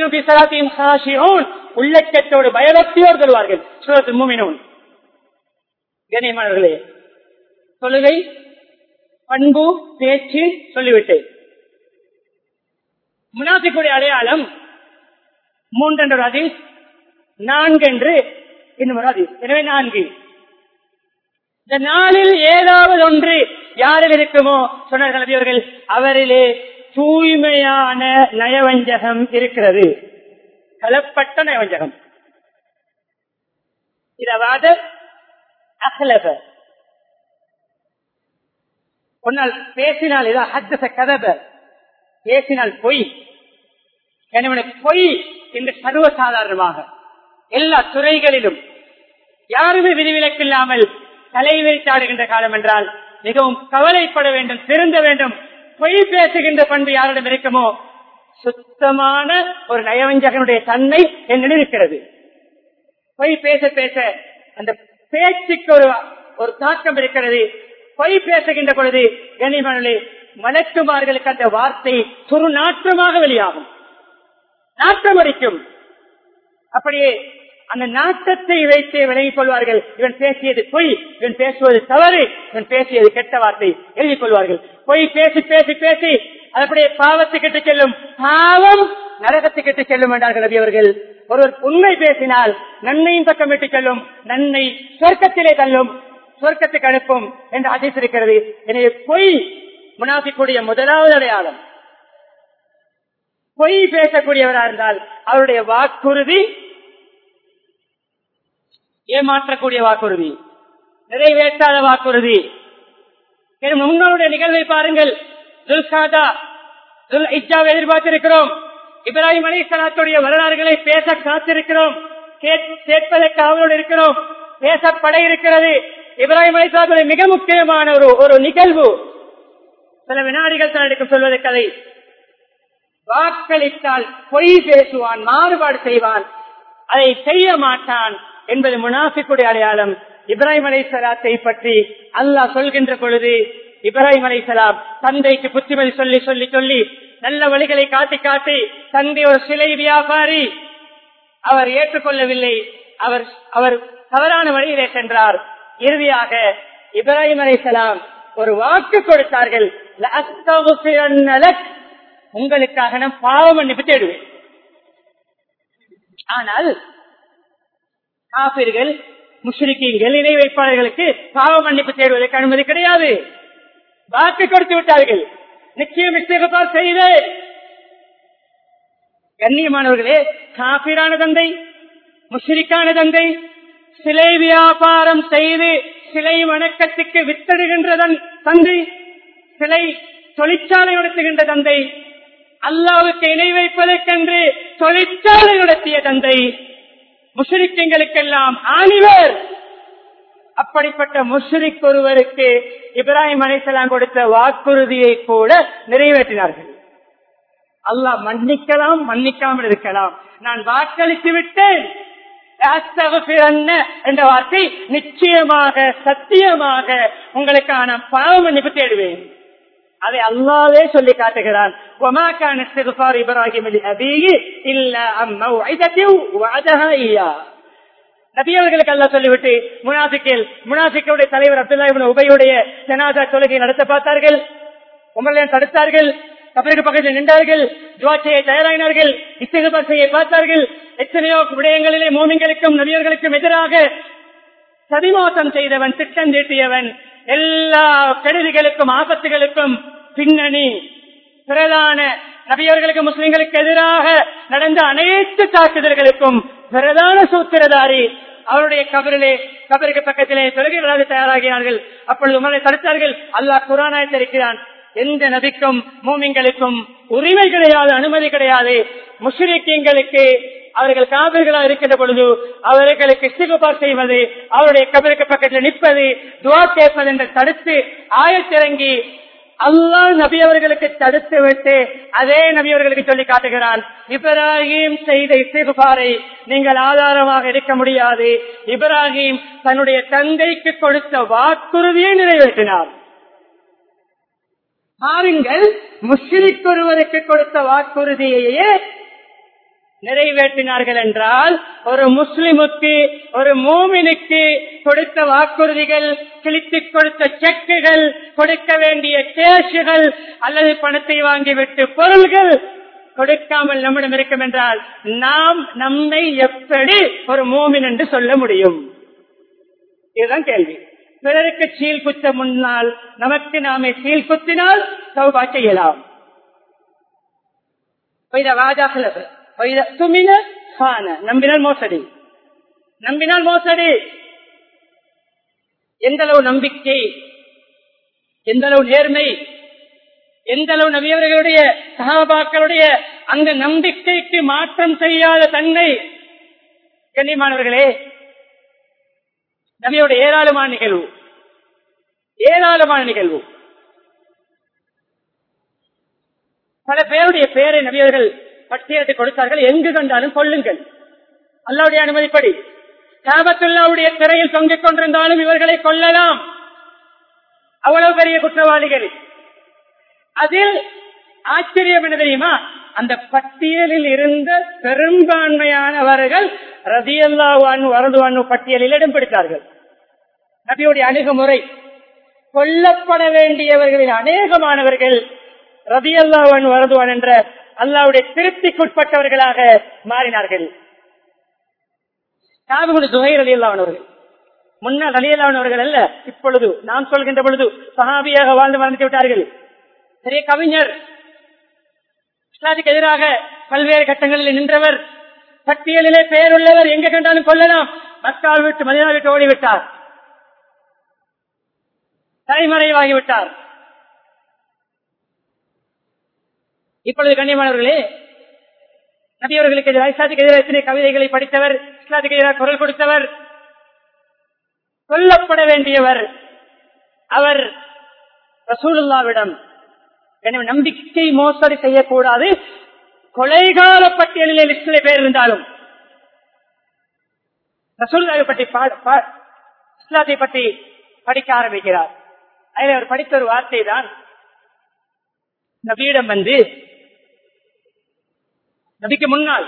உள்ளச்சத்தோடு பயபக்தியோடு சொல்வார்கள் சூரத்து மூமினோன் கண்ணியமானவர்களே தொழுகை பண்பு பேச்சு சொல்லிவிட்டேன் முனாசிக்குடைய அடையாளம் மூன்றென்ற அதில் நான்கு என்று இன்னும் ஒரு அதில் எனவே நான்கு இந்த நாளில் ஏதாவது ஒன்று யாரில் இருக்குமோ சொன்னார்கள் நபியவர்கள் அவரிலே தூய்மையான நயவஞ்சகம் இருக்கிறது கலப்பட்ட நயவஞ்சகம் இதவாத அகலப ஒன்னால் பேசினால் இதா ஹத்தச கதப பேசினால் பொய் எனவே பொய் என்று சர்வசாதாரணமாக எல்லா துறைகளிலும் யாருமே விதிவிலக்கில்லாமல் தலை வைத்தாடுகின்ற காலம் என்றால் மிகவும் கவலைப்பட வேண்டும் திருந்த வேண்டும் பொய் பேசுகின்ற பண்பு யாரிடம் இருக்குமோ சுத்தமான ஒரு நயவஞ்சகனுடைய தன்மை என்னிடம் இருக்கிறது பொய் பேச பேச அந்த பேச்சுக்கு ஒரு ஒரு தாக்கம் இருக்கிறது பொய் பேசுகின்ற பொழுது கனிமணி மலக்குமார்களுக்கு அந்த வார்த்தை துரு நாற்றமாக வெளியாகும் நாற்றம் அடிக்கும் அப்படியே அந்த நாட்டத்தை வைத்தே விலகிக் கொள்வார்கள் இவன் பேசியது பொய் இவன் பேசுவது தவறு இவன் பேசியது கெட்ட வார்த்தை எழுதிக் கொள்வார்கள் பொய் பேசி பேசி பேசி அது அப்படியே பாவத்துக்கிட்டு செல்லும் பாவம் நரகத்துக்கிட்டு செல்லும் என்றார்கள் நபி அவர்கள் ஒருவர் உண்மை பேசினால் நன்மையின் பக்கம் விட்டு செல்லும் நன்மை சொர்க்கத்திலே தள்ளும் சொர்க்கத்துக்கு அனுப்பும் என்று அதிர்ச்சிருக்கிறது எனவே பொய் முனாபிக்கூடிய முதலாவது அடையாளம் பொய் பேசக்கூடியவரா இருந்தால் அவருடைய வாக்குறுதி ஏமாற்றக்கூடிய வாக்குறுதி நிறைவேற்றாத வாக்குறுதி முன்னோருடைய நிகழ்வை பாருங்கள் துல்காதா துல் இஜாவை எதிர்பார்த்திருக்கிறோம் இப்ராஹிம் அலி சலாத்துடைய வரலாறுகளை பேச காத்திருக்கிறோம் கேட்பதற்கு அவரோடு இருக்கிறோம் பேசப்பட இருக்கிறது இப்ராஹிம் அலி சலாத்துடைய மிக முக்கியமான ஒரு ஒரு நிகழ்வு சில வினாடிகள் தன்னிடம் சொல்வது கதை வாக்களித்தால் பொய் பேசுவான் மாறுபாடு செய்வான் அதை செய்ய மாட்டான் என்பது முனாஃபிக்குடைய அடையாளம் இப்ராஹிம் அலை சலாத்தை பற்றி அல்லாஹ் சொல்கின்ற பொழுது இப்ராஹிம் அலை சலாம் தந்தைக்கு புத்திமதி சொல்லி சொல்லி சொல்லி நல்ல வழிகளை காட்டி காட்டி தந்தை ஒரு சிலை வியாபாரி அவர் ஏற்றுக்கொள்ளவில்லை அவர் அவர் தவறான வழியிலே சென்றார் இறுதியாக இப்ராஹிம் அலை சலாம் ஒரு வாக்கு கொடுத்தார்கள் உங்களுக்காக நான் பாவம் மன்னிப்பு தேடுவேன் ஆனால் காபிர்கள் முஸ்லிக்கீங்கள் இணை வைப்பாளர்களுக்கு பாவ மன்னிப்பு தேடுவதற்கு அனுமதி கிடையாது வாக்கு கொடுத்து விட்டார்கள் நிச்சயம் இஸ்தகத்தால் செய்து கண்ணியமானவர்களே காபிரான தந்தை முஸ்லிக்கான தந்தை சிலை வியாபாரம் செய்து சிலை வணக்கத்துக்கு வித்தடுகின்றதன் தந்தை சிலை தொழிற்சாலை நடத்துகின்ற தந்தை அல்லாவுக்கு இணை வைப்பதற்கென்று தொழிற்சாலை நடத்திய தந்தை முஷரிக்கங்களுக்கெல்லாம் ஆணிவர் அப்படி அப்படிப்பட்ட முஷ்ரிக் ஒருவருக்கு இப்ராஹிம் அலிசலாம் கொடுத்த வாக்குறுதியை கூட நிறைவேற்றினார்கள் அல்லாஹ் மன்னிக்கலாம் மன்னிக்காமல் இருக்கலாம் நான் வாக்களித்து விட்டேன் அஸ்தகுபிரன்ன என்ற வார்த்தை நிச்சயமாக சத்தியமாக உங்களுக்கான பாவ மன்னிப்பு தேடுவேன் அதை அல்லாவே சொல்லி காட்டுகிறான் ஒமாக்கான சிறுபார் இப்ராஹிம் அலி அபியி இல்ல அம்மா ஐயா நபியவர்களுக்கு அல்ல சொல்லிவிட்டு முனாசிக்கில் முனாசிக்களுடைய தலைவர் அப்துல்லா இப்னு உபையுடைய ஜனாதா தொழுகை நடத்த பார்த்தார்கள் உமர்லையும் தடுத்தார்கள் கபருக்கு பக்கத்தில் நின்றார்கள் துவாட்சையை தயாராகினார்கள் இத்தகபாசையை பார்த்தார்கள் எத்தனையோ விடயங்களிலே மோமிங்களுக்கும் நபியர்களுக்கும் எதிராக சதிமோசம் செய்தவன் திட்டம் தீட்டியவன் எல்லா கெடுதிகளுக்கும் ஆபத்துகளுக்கும் பின்னணி பிரதான நபியர்களுக்கு முஸ்லிம்களுக்கு எதிராக நடந்த அனைத்து தாக்குதல்களுக்கும் பிரதான சூத்திரதாரி அவருடைய கபரிலே கபருக்கு பக்கத்திலே தொழுகைகளாக தயாராகினார்கள் அப்பொழுது உமரை தடுத்தார்கள் அல்லாஹ் குரானாய் தெரிக்கிறான் எந்த நபிக்கும் மூமிங்களுக்கும் உரிமை கிடையாது அனுமதி கிடையாது முஸ்லிம்களுக்கு அவர்கள் காவிர்களா இருக்கின்ற பொழுது அவர்களுக்கு சிகுபார் செய்வது அவருடைய கபருக்கு பக்கத்தில் நிற்பது துவா கேட்பது என்று தடுத்து ஆயத்திறங்கி அல்லாஹ் நபி அவர்களுக்கு தடுத்து விட்டு அதே நபி அவர்களுக்கு சொல்லி காட்டுகிறான் இப்ராஹிம் செய்த இசைகுபாரை நீங்கள் ஆதாரமாக எடுக்க முடியாது இப்ராஹிம் தன்னுடைய தந்தைக்கு கொடுத்த வாக்குறுதியை நிறைவேற்றினார் பாருங்கள் முஸ்லிக் ஒருவருக்கு கொடுத்த வாக்குறுதியையே நிறைவேற்றினார்கள் என்றால் ஒரு முஸ்லிமுக்கு ஒரு மூமினுக்கு கொடுத்த வாக்குறுதிகள் கிழித்துக் கொடுத்த செக்குகள் கொடுக்க வேண்டிய கேஷுகள் அல்லது பணத்தை வாங்கிவிட்டு பொருள்கள் கொடுக்காமல் நம்மிடம் இருக்கும் என்றால் நாம் நம்மை எப்படி ஒரு மூமின் என்று சொல்ல முடியும் இதுதான் கேள்வி பிறருக்கு சீல் குத்த முன்னால் நமக்கு நாமே சீல் குத்தினால் சௌபா செய்யலாம் நம்பினால் மோசடி நம்பினால் மோசடி எந்த அளவு நம்பிக்கை எந்த அளவு நேர்மை எந்த அளவு நவியவர்களுடைய சகாபாக்களுடைய அந்த நம்பிக்கைக்கு மாற்றம் செய்யாத தன்மை கண்ணியமானவர்களே நபியோட ஏராளமான நிகழ்வு ஏராளமான நிகழ்வு பல பேருடைய பெயரை நபியர்கள் பட்டியலிட்டு கொடுத்தார்கள் எங்கு கண்டாலும் கொள்ளுங்கள் அல்லாவுடைய அனுமதிப்படி காபத்துல்லாவுடைய திரையில் தொங்கிக் கொண்டிருந்தாலும் இவர்களை கொள்ளலாம் அவ்வளவு பெரிய குற்றவாளிகள் அதில் ஆச்சரியம் என்ன தெரியுமா அந்த பட்டியலில் இருந்த பெரும்பான்மையானவர்கள் ரதியல்லாவான் வரதுவான் பட்டியலில் இடம் பிடித்தார்கள் நபியுடைய அணுகுமுறை கொல்லப்பட வேண்டியவர்களின் அநேகமானவர்கள் ரதியல்லாவான் வரதுவான் என்ற அல்லாவுடைய திருப்திக்குட்பட்டவர்களாக மாறினார்கள் காவிகுடு சுகைர் அலியல்லாவன் அவர்கள் முன்னால் அலியல்லாவன் அவர்கள் அல்ல இப்பொழுது நாம் சொல்கின்ற பொழுது சஹாபியாக வாழ்ந்து மறந்து விட்டார்கள் பெரிய கவிஞர் இஸ்லாத்துக்கு எதிராக பல்வேறு கட்டங்களில் நின்றவர் பட்டியலிலே பெயருள்ளவர் எங்க கண்டாலும் கொள்ளலாம் மக்கால் விட்டு மதினா விட்டு ஓடிவிட்டார் தலைமறைவாகிவிட்டார் இப்பொழுது கண்ணியமானவர்களே நபியவர்களுக்கு எதிராக இஸ்லாத்துக்கு எதிராக எத்தனை கவிதைகளை படித்தவர் இஸ்லாத்துக்கு எதிராக குரல் கொடுத்தவர் கொல்லப்பட வேண்டியவர் அவர் ரசூலுல்லாவிடம் எனவே நம்பிக்கை மோசடி செய்யக்கூடாது கொலைகால பட்டியலிலே லிஸ்டிலே பேர் இருந்தாலும் ரசூல்லாவை பற்றி இஸ்லாத்தை பற்றி படிக்க ஆரம்பிக்கிறார் அதில் அவர் படித்த ஒரு வார்த்தை தான் நபியிடம் வந்து நபிக்கு முன்னால்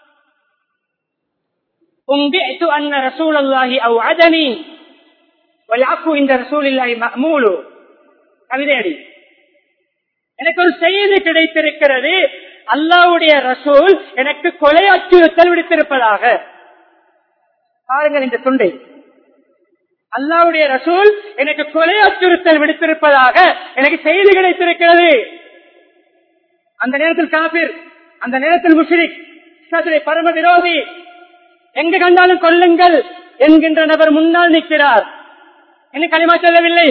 அன்ன ரசூல் அல்லாஹி அவ் அதனி வல்லாக்கு இந்த ரசூல் இல்லாஹி மஹமூலு கவிதையடி எனக்கு ஒரு செய்தி கிடைத்திருக்கிறது அல்லாவுடைய ரசூல் எனக்கு கொலை அச்சுறுத்தல் விடுத்திருப்பதாக பாருங்கள் இந்த துண்டை அல்லாவுடைய ரசூல் எனக்கு கொலை அச்சுறுத்தல் விடுத்திருப்பதாக எனக்கு செய்தி கிடைத்திருக்கிறது அந்த நேரத்தில் காபிர் அந்த நேரத்தில் முஷ்ரிக் பரம விரோதி எங்கு கண்டாலும் கொல்லுங்கள் என்கின்ற நபர் முன்னால் நிற்கிறார் என்ன களிமா சொல்லவில்லை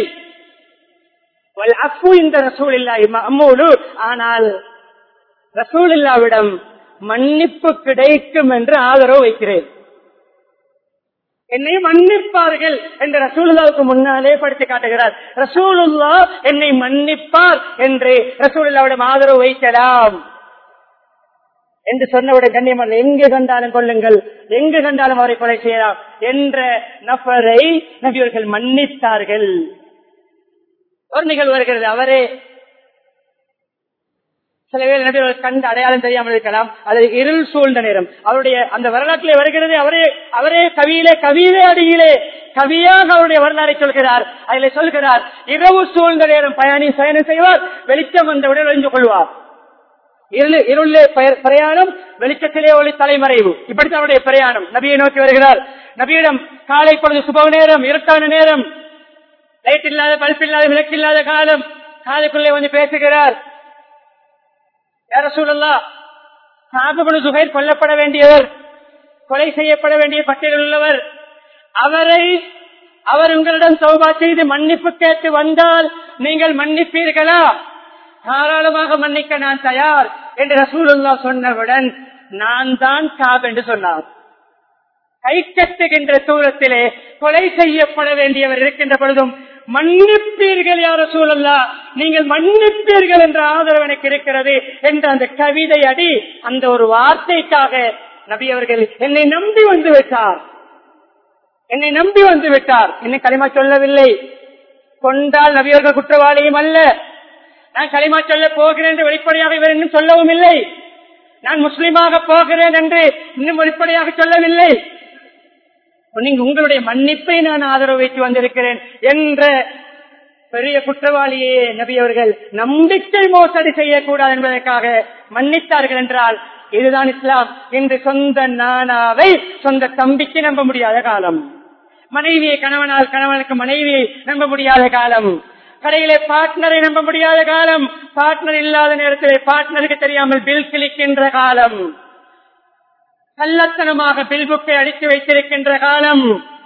அப்பு இந்த ரசூல் இல்லா ஆனால் ரசூல் இல்லாவிடம் மன்னிப்பு கிடைக்கும் என்று ஆதரவு வைக்கிறேன் என்னை மன்னிப்பார்கள் என்று ரசூலுல்லாவுக்கு முன்னாலே படித்து காட்டுகிறார் ரசூலுல்லா என்னை மன்னிப்பார் என்று ரசூலுல்லாவிடம் ஆதரவு வைக்கலாம் என்று சொன்னவுடன் கண்ணியமல்ல எங்கு கண்டாலும் கொள்ளுங்கள் எங்கு கண்டாலும் அவரை கொலை செய்யலாம் என்ற நபரை நபியவர்கள் மன்னித்தார்கள் ஒரு நிகழ்வு வருகிறது அவரே சில பேர் நபியவர்கள் கண்டு அடையாளம் தெரியாமல் இருக்கலாம் அது இருள் சூழ்ந்த நேரம் அவருடைய அந்த வரலாற்றிலே வருகிறது அவரே அவரே கவியிலே கவியிலே அடியிலே கவியாக அவருடைய வரலாறை சொல்கிறார் அதில் சொல்கிறார் இரவு சூழ்ந்த நேரம் பயணி பயணம் செய்வார் வெளிச்சம் வந்தவுடன் ஒழிஞ்சு கொள்வார் இருளு இருளே பய- பிரயாணம் வெளிச்சத்திலே ஒளி தலைமறைவு இப்படித்தான் அவருடைய பிரயாணம் நபியை நோக்கி வருகிறார் நபியிடம் காலை பொழுது சுப நேரம் இருட்டான நேரம் லைட் இல்லாத பல்ப் இல்லாத விளக்கு இல்லாத காலம் காலைக்குள்ளே வந்து பேசுகிறார் யார சூழல்லா சாகுபடு சுகைர் கொல்லப்பட வேண்டியவர் கொலை செய்யப்பட வேண்டிய பட்டியலில் உள்ளவர் அவரை அவர் உங்களிடம் சௌபா செய்து மன்னிப்பு கேட்டு வந்தால் நீங்கள் மன்னிப்பீர்களா தாராளமாக மன்னிக்க நான் தயார் என்று ரசூலுல்லா சொன்னவுடன் நான் தான் காப் என்று சொன்னார் கை கட்டுகின்ற தூரத்திலே கொலை செய்யப்பட வேண்டியவர் இருக்கின்ற பொழுதும் மன்னிப்பீர்கள் யார சூழல்லா நீங்கள் மன்னிப்பீர்கள் என்ற ஆதரவு எனக்கு இருக்கிறது என்ற அந்த கவிதை அடி அந்த ஒரு வார்த்தைக்காக நபி அவர்கள் என்னை நம்பி வந்து விட்டார் என்னை நம்பி வந்து விட்டார் என்னை களிமா சொல்லவில்லை கொண்டால் நபியர்கள் குற்றவாளியும் அல்ல நான் களிமா சொல்ல போகிறேன் என்று வெளிப்படையாக இவர் இன்னும் சொல்லவும் இல்லை நான் முஸ்லீமாக போகிறேன் என்று இன்னும் வெளிப்படையாக சொல்லவில்லை நீங்க உங்களுடைய மன்னிப்பை நான் ஆதரவு வைத்து வந்திருக்கிறேன் என்ற பெரிய குற்றவாளியே நபி அவர்கள் நம்பிக்கை மோசடி செய்யக்கூடாது என்பதற்காக மன்னித்தார்கள் என்றால் இதுதான் இஸ்லாம் இன்று சொந்த நானாவை சொந்த தம்பிக்கு நம்ப முடியாத காலம் மனைவியை கணவனால் கணவனுக்கு மனைவியை நம்ப முடியாத காலம் கடையிலே பார்ட்னரை நம்ப முடியாத காலம் பார்ட்னர் இல்லாத நேரத்திலே பார்ட்னருக்கு தெரியாமல் பில் கிளிக்கின்ற காலம் கள்ளத்தனமாக பில் புக்கை அடித்து வைத்திருக்கின்ற காலம்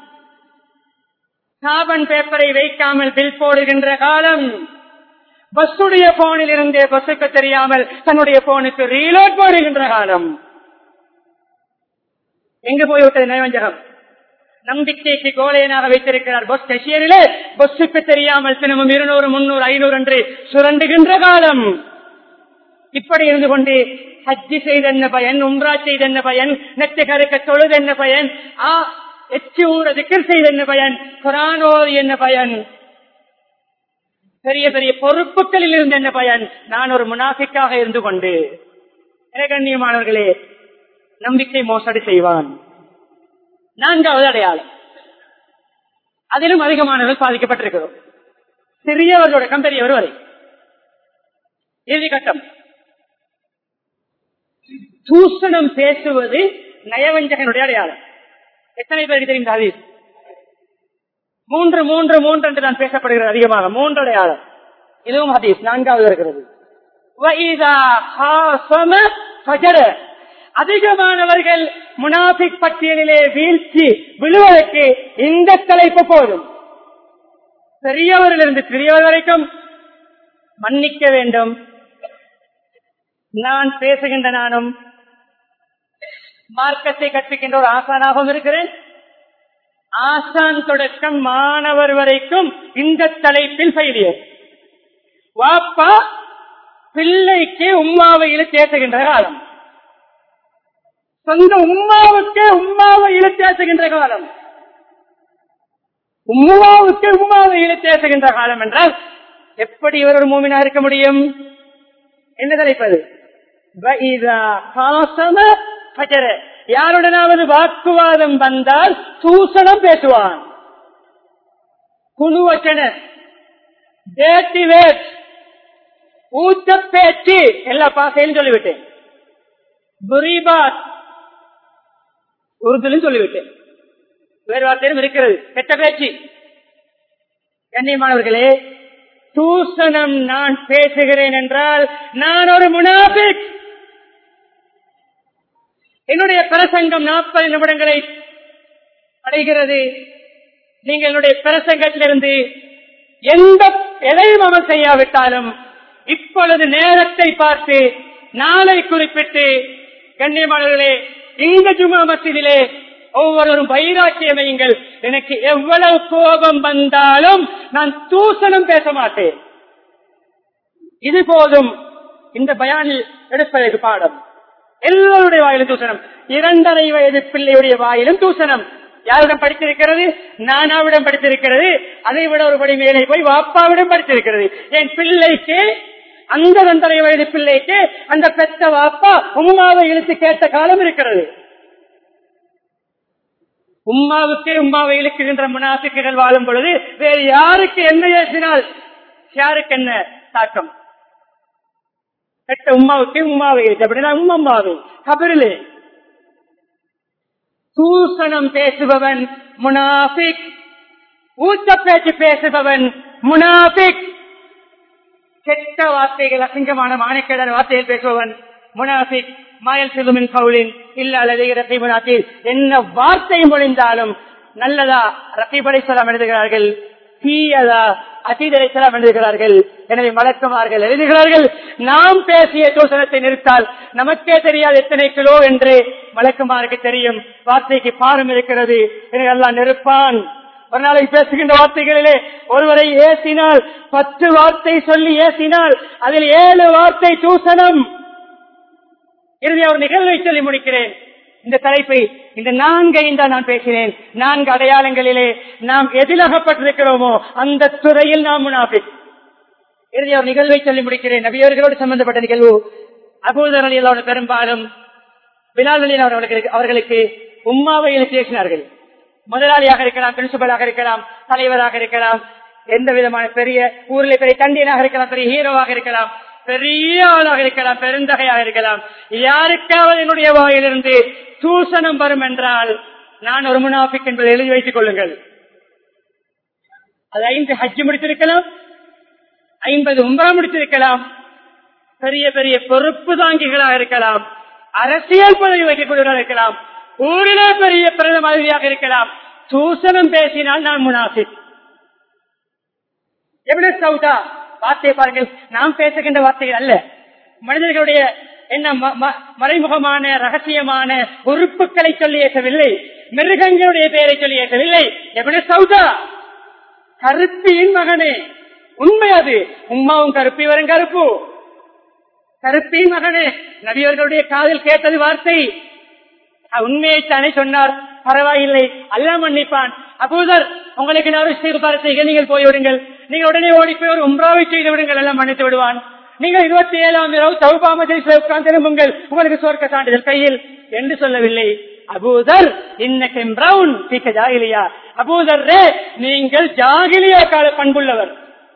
காபன் பேப்பரை வைக்காமல் பில் போடுகின்ற காலம் பஸ்ஸுடைய போனில் இருந்தே பஸ்ஸுக்கு தெரியாமல் தன்னுடைய போனுக்கு ரீலோட் போடுகின்ற காலம் எங்கு போய்விட்டது நயவஞ்சகம் நம்பிக்கைக்கு கோலையனாக வைத்திருக்கிறார் பஸ் கஷியரிலே பஸ்ஸுக்கு தெரியாமல் தினமும் இருநூறு முன்னூறு ஐநூறு என்று சுரண்டுகின்ற காலம் இப்படி இருந்து கொண்டு ஹஜ்ஜி செய்த என்ன பயன் உம்ரா செய்த என்ன பயன் நெத்து கருக்க தொழுது என்ன பயன் ஆ எச்சி ஊற திக்கர் செய்த என்ன பயன் குரானோர் என்ன பயன் பெரிய பெரிய பொறுப்புகளில் இருந்து என்ன பயன் நான் ஒரு முனாஃபிக்காக இருந்து கொண்டு கண்ணியமானவர்களே நம்பிக்கை மோசடி செய்வான் நான்காவது அடையாளம் அதிலும் அதிகமானவர்கள் பாதிக்கப்பட்டிருக்கிறோம் சிறியவர் தொடக்கம் பெரியவர் வரை இறுதி கட்டம் தூஷணம் பேசுவது நயவஞ்சகனுடைய அடையாளம் எத்தனை பேருக்கு தெரியும் ஹதீஸ் மூன்று மூன்று மூன்று என்று தான் பேசப்படுகிறது அதிகமாக மூன்று அடையாளம் இதுவும் ஹதீஸ் நான்காவது இருக்கிறது وَإِذَا خَاصَمَ فَجَرَ. அதிகமானவர்கள் முனாபிக் பட்டியலிலே வீழ்ச்சி விழுவதற்கு இந்த தலைப்பு போதும் பெரியவரிலிருந்து சிறியவர் வரைக்கும் மன்னிக்க வேண்டும் நான் பேசுகின்ற நானும் மார்க்கத்தை கற்பிக்கின்ற ஒரு ஆசானாகவும் இருக்கிறேன் ஆசான் தொடக்கம் மாணவர் வரைக்கும் இந்த தலைப்பில் ஃபெயிலியர் வாப்பா பிள்ளைக்கு உம்மாவையில் பேசுகின்ற காலம் சொந்த உம்மாவுக்கு உம்மாவை இழுத்தேசுகின்ற காலம் உம்மாவுக்கு உம்மாவை இழுத்தேசுகின்ற காலம் என்றால் எப்படி இவர் ஒரு மூமினா இருக்க முடியும் என்ன தலைப்பது வஇதா காசம ஃபஜர. யாருடனாவது வாக்குவாதம் வந்தால் தூசணம் பேசுவான் குழுவச்சன தேட்டி வேட் ஊத்த பேச்சு எல்லா பாசையும் சொல்லிவிட்டேன் புரிபாத் உருதுலும் சொல்லிவிட்டேன் வேறு வார்த்தையும் இருக்கிறது கெட்ட பேச்சு கண்ணியமானவர்களே தூசணம் நான் பேசுகிறேன் என்றால் நான் ஒரு முனாபிக் என்னுடைய பிரசங்கம் நாற்பது நிமிடங்களை அடைகிறது நீங்கள் என்னுடைய பிரசங்கத்திலிருந்து எந்த எதையும் அமல் செய்யாவிட்டாலும் இப்பொழுது நேரத்தை பார்த்து நாளை குறிப்பிட்டு கண்ணியமானவர்களே இந்த ஜுமா மசிதிலே ஒவ்வொருவரும் வைராக்கியமையுங்கள் எனக்கு எவ்வளவு கோபம் வந்தாலும் நான் தூசணம் பேச மாட்டேன் இது போதும் இந்த பயானில் எடுப்பதற்கு பாடம் எல்லோருடைய வாயிலும் தூசணம் இரண்டரை வயது பிள்ளையுடைய வாயிலும் தூசணம் யாரிடம் படித்திருக்கிறது நானாவிடம் படித்திருக்கிறது அதை விட ஒரு படி மேலே போய் வாப்பாவிடம் படித்திருக்கிறது என் பிள்ளைக்கு அந்த இரண்டரை வயது பிள்ளைக்கு அந்த பெத்த வாப்பா உம்மாவை இழுத்து கேட்ட காலம் இருக்கிறது உம்மாவுக்கு உம்மாவை இழுக்குகின்ற முனாசுக்குகள் வாழும் பொழுது வேறு யாருக்கு என்ன ஏசினால் யாருக்கு என்ன தாக்கம் பெற்ற உமாவுக்கு உமாவை இருக்கு அப்படின்னா உம்மம்மாவை கபரிலே தூசணம் பேசுபவன் முனாஃபிக் ஊத்த பேச்சு பேசுபவன் முனாஃபிக் கெட்ட வார்த்தைகள் அசிங்கமான மானக்கேடான வார்த்தைகள் பேசுபவன் முனாஃபிக் மாயல் செல்லுமின் கவுலின் இல்ல அல்லது ரசீபனாத்தில் என்ன வார்த்தை மொழிந்தாலும் நல்லதா ரசீபலை சொல்லாம் எழுதுகிறார்கள் தீயதா அசீதரை செல்லாம் எழுதுகிறார்கள் எனவே மலக்குமார்கள் எழுதுகிறார்கள் நாம் பேசிய தூசணத்தை நிறுத்தால் நமக்கே தெரியாது எத்தனை கிலோ என்று மலக்குமாருக்கு தெரியும் வார்த்தைக்கு பாரம் இருக்கிறது எனவே எல்லாம் நெருப்பான் ஒரு நாளைக்கு பேசுகின்ற வார்த்தைகளிலே ஒருவரை ஏசினால் பத்து வார்த்தை சொல்லி ஏசினால் அதில் ஏழு வார்த்தை தூசணம் இறுதி ஒரு நிகழ்வை சொல்லி முடிக்கிறேன் இந்த தலைப்பை இந்த நான்கையும் தான் நான் பேசினேன் நான்கு அடையாளங்களிலே நாம் எதில் அகப்பட்டிருக்கிறோமோ அந்த துறையில் நாம் முனாஃபிக் இறுதி ஒரு நிகழ்வை சொல்லி முடிக்கிறேன் நபியவர்களோடு சம்பந்தப்பட்ட நிகழ்வு அபூதர் அலி அல்லாவோட பெரும்பாலும் பிலால் அலி அவர்களுக்கு அவர்களுக்கு உம்மாவை பேசினார்கள் முதலாளியாக இருக்கலாம் பிரின்சிபலாக இருக்கலாம் தலைவராக இருக்கலாம் எந்த விதமான பெரிய ஊரில் பெரிய கண்டியனாக இருக்கலாம் பெரிய ஹீரோவாக இருக்கலாம் பெரிய ஆளாக இருக்கலாம் பெருந்தகையாக இருக்கலாம் யாருக்காவது என்னுடைய வாயிலிருந்து தூசணம் வரும் என்றால் நான் ஒரு முனாஃபிக் என்பதை எழுதி வைத்துக் கொள்ளுங்கள் அது ஐந்து ஹஜ்ஜு முடித்திருக்கலாம் ஐம்பது உம்பரா முடித்திருக்கலாம் பெரிய பெரிய பொறுப்பு தாங்கிகளாக இருக்கலாம் அரசியல் பதவி வைக்கக்கூடியவர்களாக இருக்கலாம் ஊரிலே பெரிய பிரதம மந்திரியாக இருக்கலாம் தூசணம் பேசினால் நான் முனாஃபிக் எப்படி சவுதா வார்த்தையை பாருங்கள் நாம் பேசுகின்ற வார்த்தைகள் அல்ல மனிதர்களுடைய என்ன மறைமுகமான ரகசியமான உறுப்புகளை சொல்லி ஏற்றவில்லை மிருகங்களுடைய பெயரை சொல்லி ஏற்றவில்லை எப்படி சவுதா கருப்பியின் மகனே உண்மை அது உம்மாவும் கருப்பி வரும் கருப்பு கருப்பின் மகனே நபியவர்களுடைய காதில் கேட்டது வார்த்தை உண்மையைத்தானே சொன்னார் பரவாயில்லை அல்ல மன்னிப்பான் அப்போதர் உங்களுக்கு நான் செய்ய நீங்கள் போய்விடுங்கள் நீங்கள் உடனே ஓடி போய் ஒரு உம்ராவை செய்து விடுங்கள் எல்லாம் மன்னித்து விடுவான் நீங்கள் இருபத்தி ஏழாம் இரவு தௌபாமத்தில் உட்கார்ந்து திரும்புங்கள் உங்களுக்கு சொர்க்க சான்றிதழ் கையில் என்று சொல்லவில்லை அபூதர் இன்னைக்கு பிரவுன் ஜாகிலியா அபூதர் நீங்கள் ஜாகிலியா கால பண்புள்ளவர்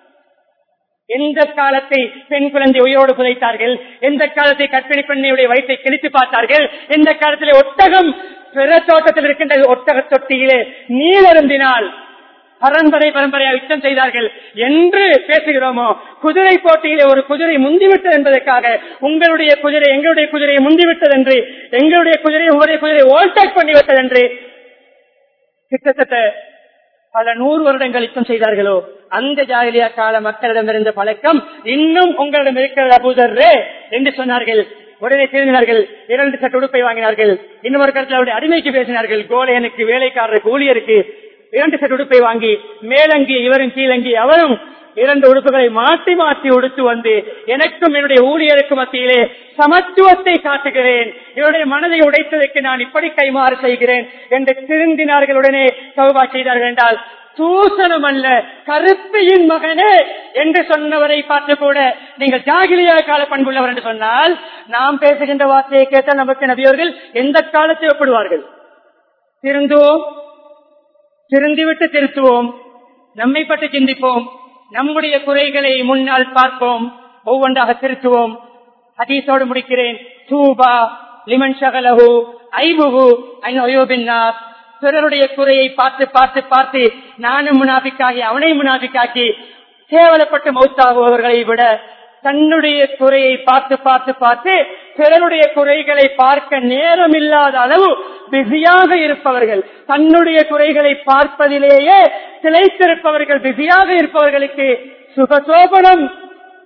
எந்த காலத்தை பெண் குழந்தை உயிரோடு புதைத்தார்கள் எந்த காலத்தை கற்பிணி பெண்ணையுடைய வயிற்றை கிழித்து பார்த்தார்கள் எந்த காலத்திலே ஒட்டகம் பிற தோட்டத்தில் இருக்கின்ற ஒட்டக தொட்டியிலே நீர் அருந்தினால் பரம்பரை பரம்பரையாக யுத்தம் செய்தார்கள் என்று பேசுகிறோமோ குதிரை போட்டியிலே ஒரு குதிரை முந்திவிட்டது என்பதற்காக உங்களுடைய குதிரை எங்களுடைய குதிரையை முந்திவிட்டது என்று எங்களுடைய குதிரை உங்களுடைய குதிரை ஓல்டேக் பண்ணிவிட்டது என்று கிட்டத்தட்ட பல நூறு வருடங்கள் யுத்தம் செய்தார்களோ அந்த ஜாகிலியா கால மக்களிடம் இருந்த பழக்கம் இன்னும் உங்களிடம் இருக்கிறது அபூதர்ரே என்று சொன்னார்கள் உடனே திரும்பினார்கள் இரண்டு சட்ட உடுப்பை வாங்கினார்கள் இன்னொரு கருத்தில் அவருடைய அடிமைக்கு பேசினார்கள் கோலையனுக்கு வேலைக்காரருக்கு ஊழியருக்கு இரண்டு சட்ட உடுப்பை வாங்கி மேலங்கி இவரும் கீழங்கி அவரும் இரண்டு உடுப்புகளை மாற்றி மாற்றி உடுத்து வந்து எனக்கும் என்னுடைய ஊழியருக்கு மத்தியிலே சமத்துவத்தை காட்டுகிறேன் இவருடைய மனதை உடைத்ததற்கு நான் இப்படி கைமாறு செய்கிறேன் என்று திருந்தினார்கள் உடனே சௌபா செய்தார்கள் என்றால் தூசணம் அல்ல கருப்பையின் மகனே என்று சொன்னவரை பார்த்து கூட நீங்கள் ஜாகிலியா கால பண்புள்ளவர் என்று சொன்னால் நாம் பேசுகின்ற வார்த்தையை கேட்டால் நமக்கு நபியவர்கள் எந்த காலத்தை ஒப்பிடுவார்கள் திருந்துவோம் திருந்திவிட்டு திருத்துவோம் நம்மை பற்றி சிந்திப்போம் நம்முடைய குறைகளை முன்னால் பார்ப்போம் ஒவ்வொன்றாக திருத்துவோம் ஹதீஸோடு முடிக்கிறேன் தூபா லிமன் ஷகலஹு ஐபுகு ஐநோயோபின்னார் பிறருடைய குறையை பார்த்து பார்த்து பார்த்து நானும் முனாபிக்காகி அவனை முனாபிக்காக்கி கேவலப்பட்டு மௌத்தாகுபவர்களை விட தன்னுடைய குறையை பார்த்து பார்த்து பார்த்து பிறருடைய குறைகளை பார்க்க நேரம் இல்லாத அளவு பிஸியாக இருப்பவர்கள் தன்னுடைய குறைகளை பார்ப்பதிலேயே திளைத்திருப்பவர்கள் பிஸியாக இருப்பவர்களுக்கு சுகசோபனம்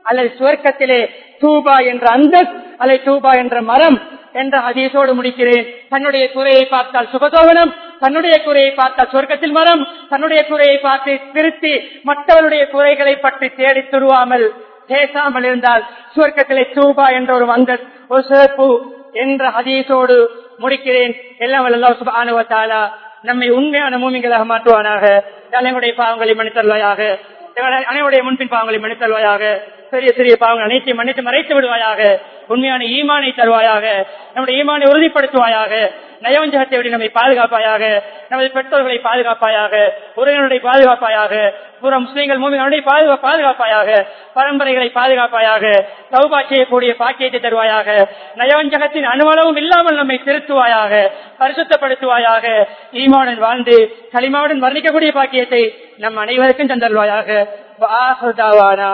அல்லது சுவர்க்கத்திலே தூபா என்ற அந்த அல்லது தூபா என்ற மரம் என்ற ஹதீஸோடு முடிக்கிறேன் தன்னுடைய குறையை பார்த்தால் சுபசோகனம் தன்னுடைய குறையை பார்த்தால் சொர்க்கத்தில் மரம் தன்னுடைய குறையை பார்த்து திருத்தி மற்றவருடைய குறைகளை பற்றி தேடி துருவாமல் பேசாமல் இருந்தால் சுவர்க்கத்திலே தூபா என்ற ஒரு வந்த ஒரு சிறப்பு என்ற ஹதீஸோடு முடிக்கிறேன் எல்லாம் வல்ல சுபானுவத்தாலா நம்மை உண்மையான மூமிகளாக மாற்றுவானாக தலைமுடைய பாவங்களை மன்னித்தருவாயாக அனைவருடைய முன்பின் பாவங்களை மன்னித்தருவாயாக பெரிய சிறிய பாவங்கள் அனைத்தையும் மன்னித்து மறைத்து விடுவாயாக உண்மையான ஈமானை தருவாயாக நம்முடைய ஈமானை உறுதிப்படுத்துவாயாக நயவஞ்சகத்தை விட நம்மை பாதுகாப்பாயாக நமது பெற்றோர்களை பாதுகாப்பாயாக உறவினருடைய பாதுகாப்பாயாக புற முஸ்லீம்கள் மூமிகளுடைய பாதுகா பாதுகாப்பாயாக பரம்பரைகளை பாதுகாப்பாயாக சௌபா செய்யக்கூடிய பாக்கியத்தை தருவாயாக நயவஞ்சகத்தின் அனுமளவும் இல்லாமல் நம்மை திருத்துவாயாக பரிசுத்தப்படுத்துவாயாக ஈமாவுடன் வாழ்ந்து களிமாவுடன் வர்ணிக்கக்கூடிய பாக்கியத்தை நம் அனைவருக்கும் தந்தல்வாயாக